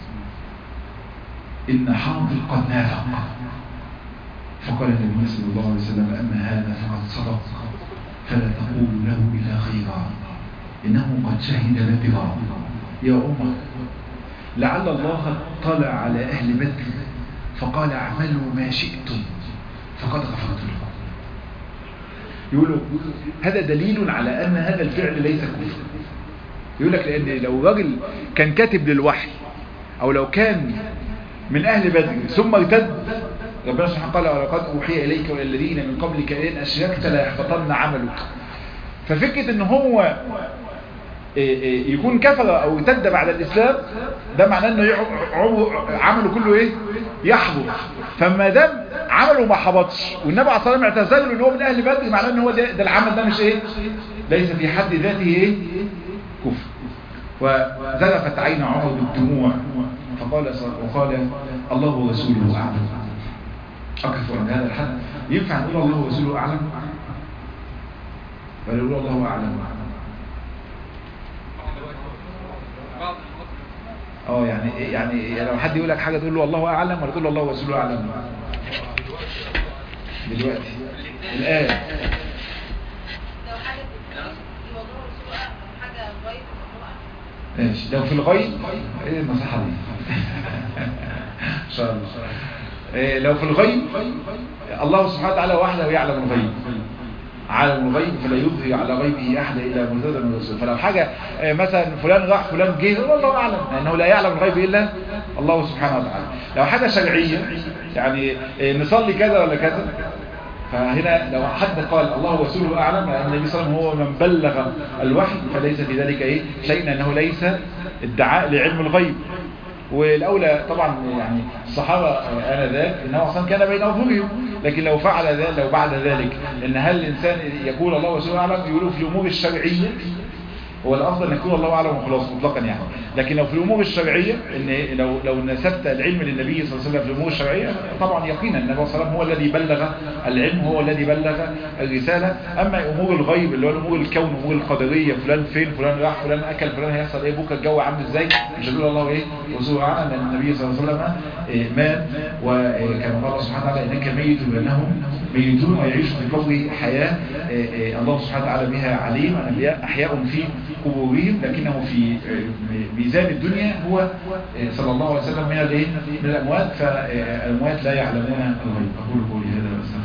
ان حاضر قد نافق فقال النبي صلى الله عليه وسلم اما هذا فقد صدق فلا تقولوا له الا خيرا إنه قد شهد بدرا يا عمر لعل الله طلع على أهل بدر فقال اعملوا ما شئتم فقد غفرت لكم يقولوا هذا دليل على أن هذا الفعل ليس كفر يقول لك لأن لو راجل كان كاتب للوحي أو لو كان من أهل بدر ثم ارتد ربنا سبحانه قال ولقد أوحي إليك وإلى الذين من قبلك إن أشركت لا يحبطن عملك ففكرة ان هو يكون كفر او ارتد بعد الاسلام ده معناه انه عمله كله ايه يحبط فما دام عمله ما حبطش والنبي عليه الصلاه والسلام اعتذر له ان هو من اهل بدر معناه ان هو ده, ده العمل ده مش ايه ليس في حد ذاته ايه كفر وزلفت عين عمر بالدموع فقال وقال الله ورسوله اعلم اقف عند هذا الحد ينفع نقول الله ورسوله اعلم ولا يقول الله اعلم اه يعني يعني لو حد يقول لك حاجه تقول له الله اعلم ولا تقول له الله ورسوله اعلم دلوقتي الان لو حاجة في موضوع الرسول أو حاجة غير موضوع ماشي لو في الغيب ايه النصيحه دي ان شاء الله إيه لو في الغيب الله سبحانه وتعالى وحده يعلم الغيب عالم الغيب فلا يظهر على غيبه احد الا مرتضى من الرسول فلو حاجه آه، مثلا فلان راح فلان جه يقول الله اعلم لانه لا يعلم الغيب الا الله سبحانه وتعالى لو حاجه شرعيه يعني آه، نصلي كذا ولا كذا فهنا لو حد قال الله ورسوله اعلم لان النبي صلى الله عليه وسلم هو من بلغ الوحي فليس في ذلك ايه شيء انه ليس ادعاء لعلم الغيب والاولى طبعا يعني الصحابه انذاك انه اصلا كان بين اظهرهم لكن لو فعل ذلك لو بعد ذلك ان هل الانسان يقول الله ورسوله اعلم يقولوا في الامور الشرعيه هو الافضل ان يكون الله اعلم وخلاص مطلقا يعني لكن لو في الامور الشرعيه ان لو لو نسبت العلم للنبي صلى الله عليه وسلم في الامور الشرعيه طبعا يقينا النبي صلى الله عليه وسلم هو الذي بلغ العلم هو الذي بلغ الرساله اما امور الغيب اللي هو الامور الكون امور القدريه فلان فين فلان راح فلان اكل فلان هيحصل ايه بكره الجو عامل ازاي مش هتقول الله ايه وسوء اعلم لان النبي صلى الله عليه وسلم إيه، مات وكما قال الله سبحانه وتعالى انك ميت وانهم ميتون ويعيشوا في قبر حياه إيه، إيه، الله سبحانه وتعالى بها عليم الانبياء احياء في قبورهم لكنه في ميزان الدنيا هو صلى الله عليه وسلم من الايه من الاموات فالاموات لا يعلمون الغيب اقول قولي هذا واستغفر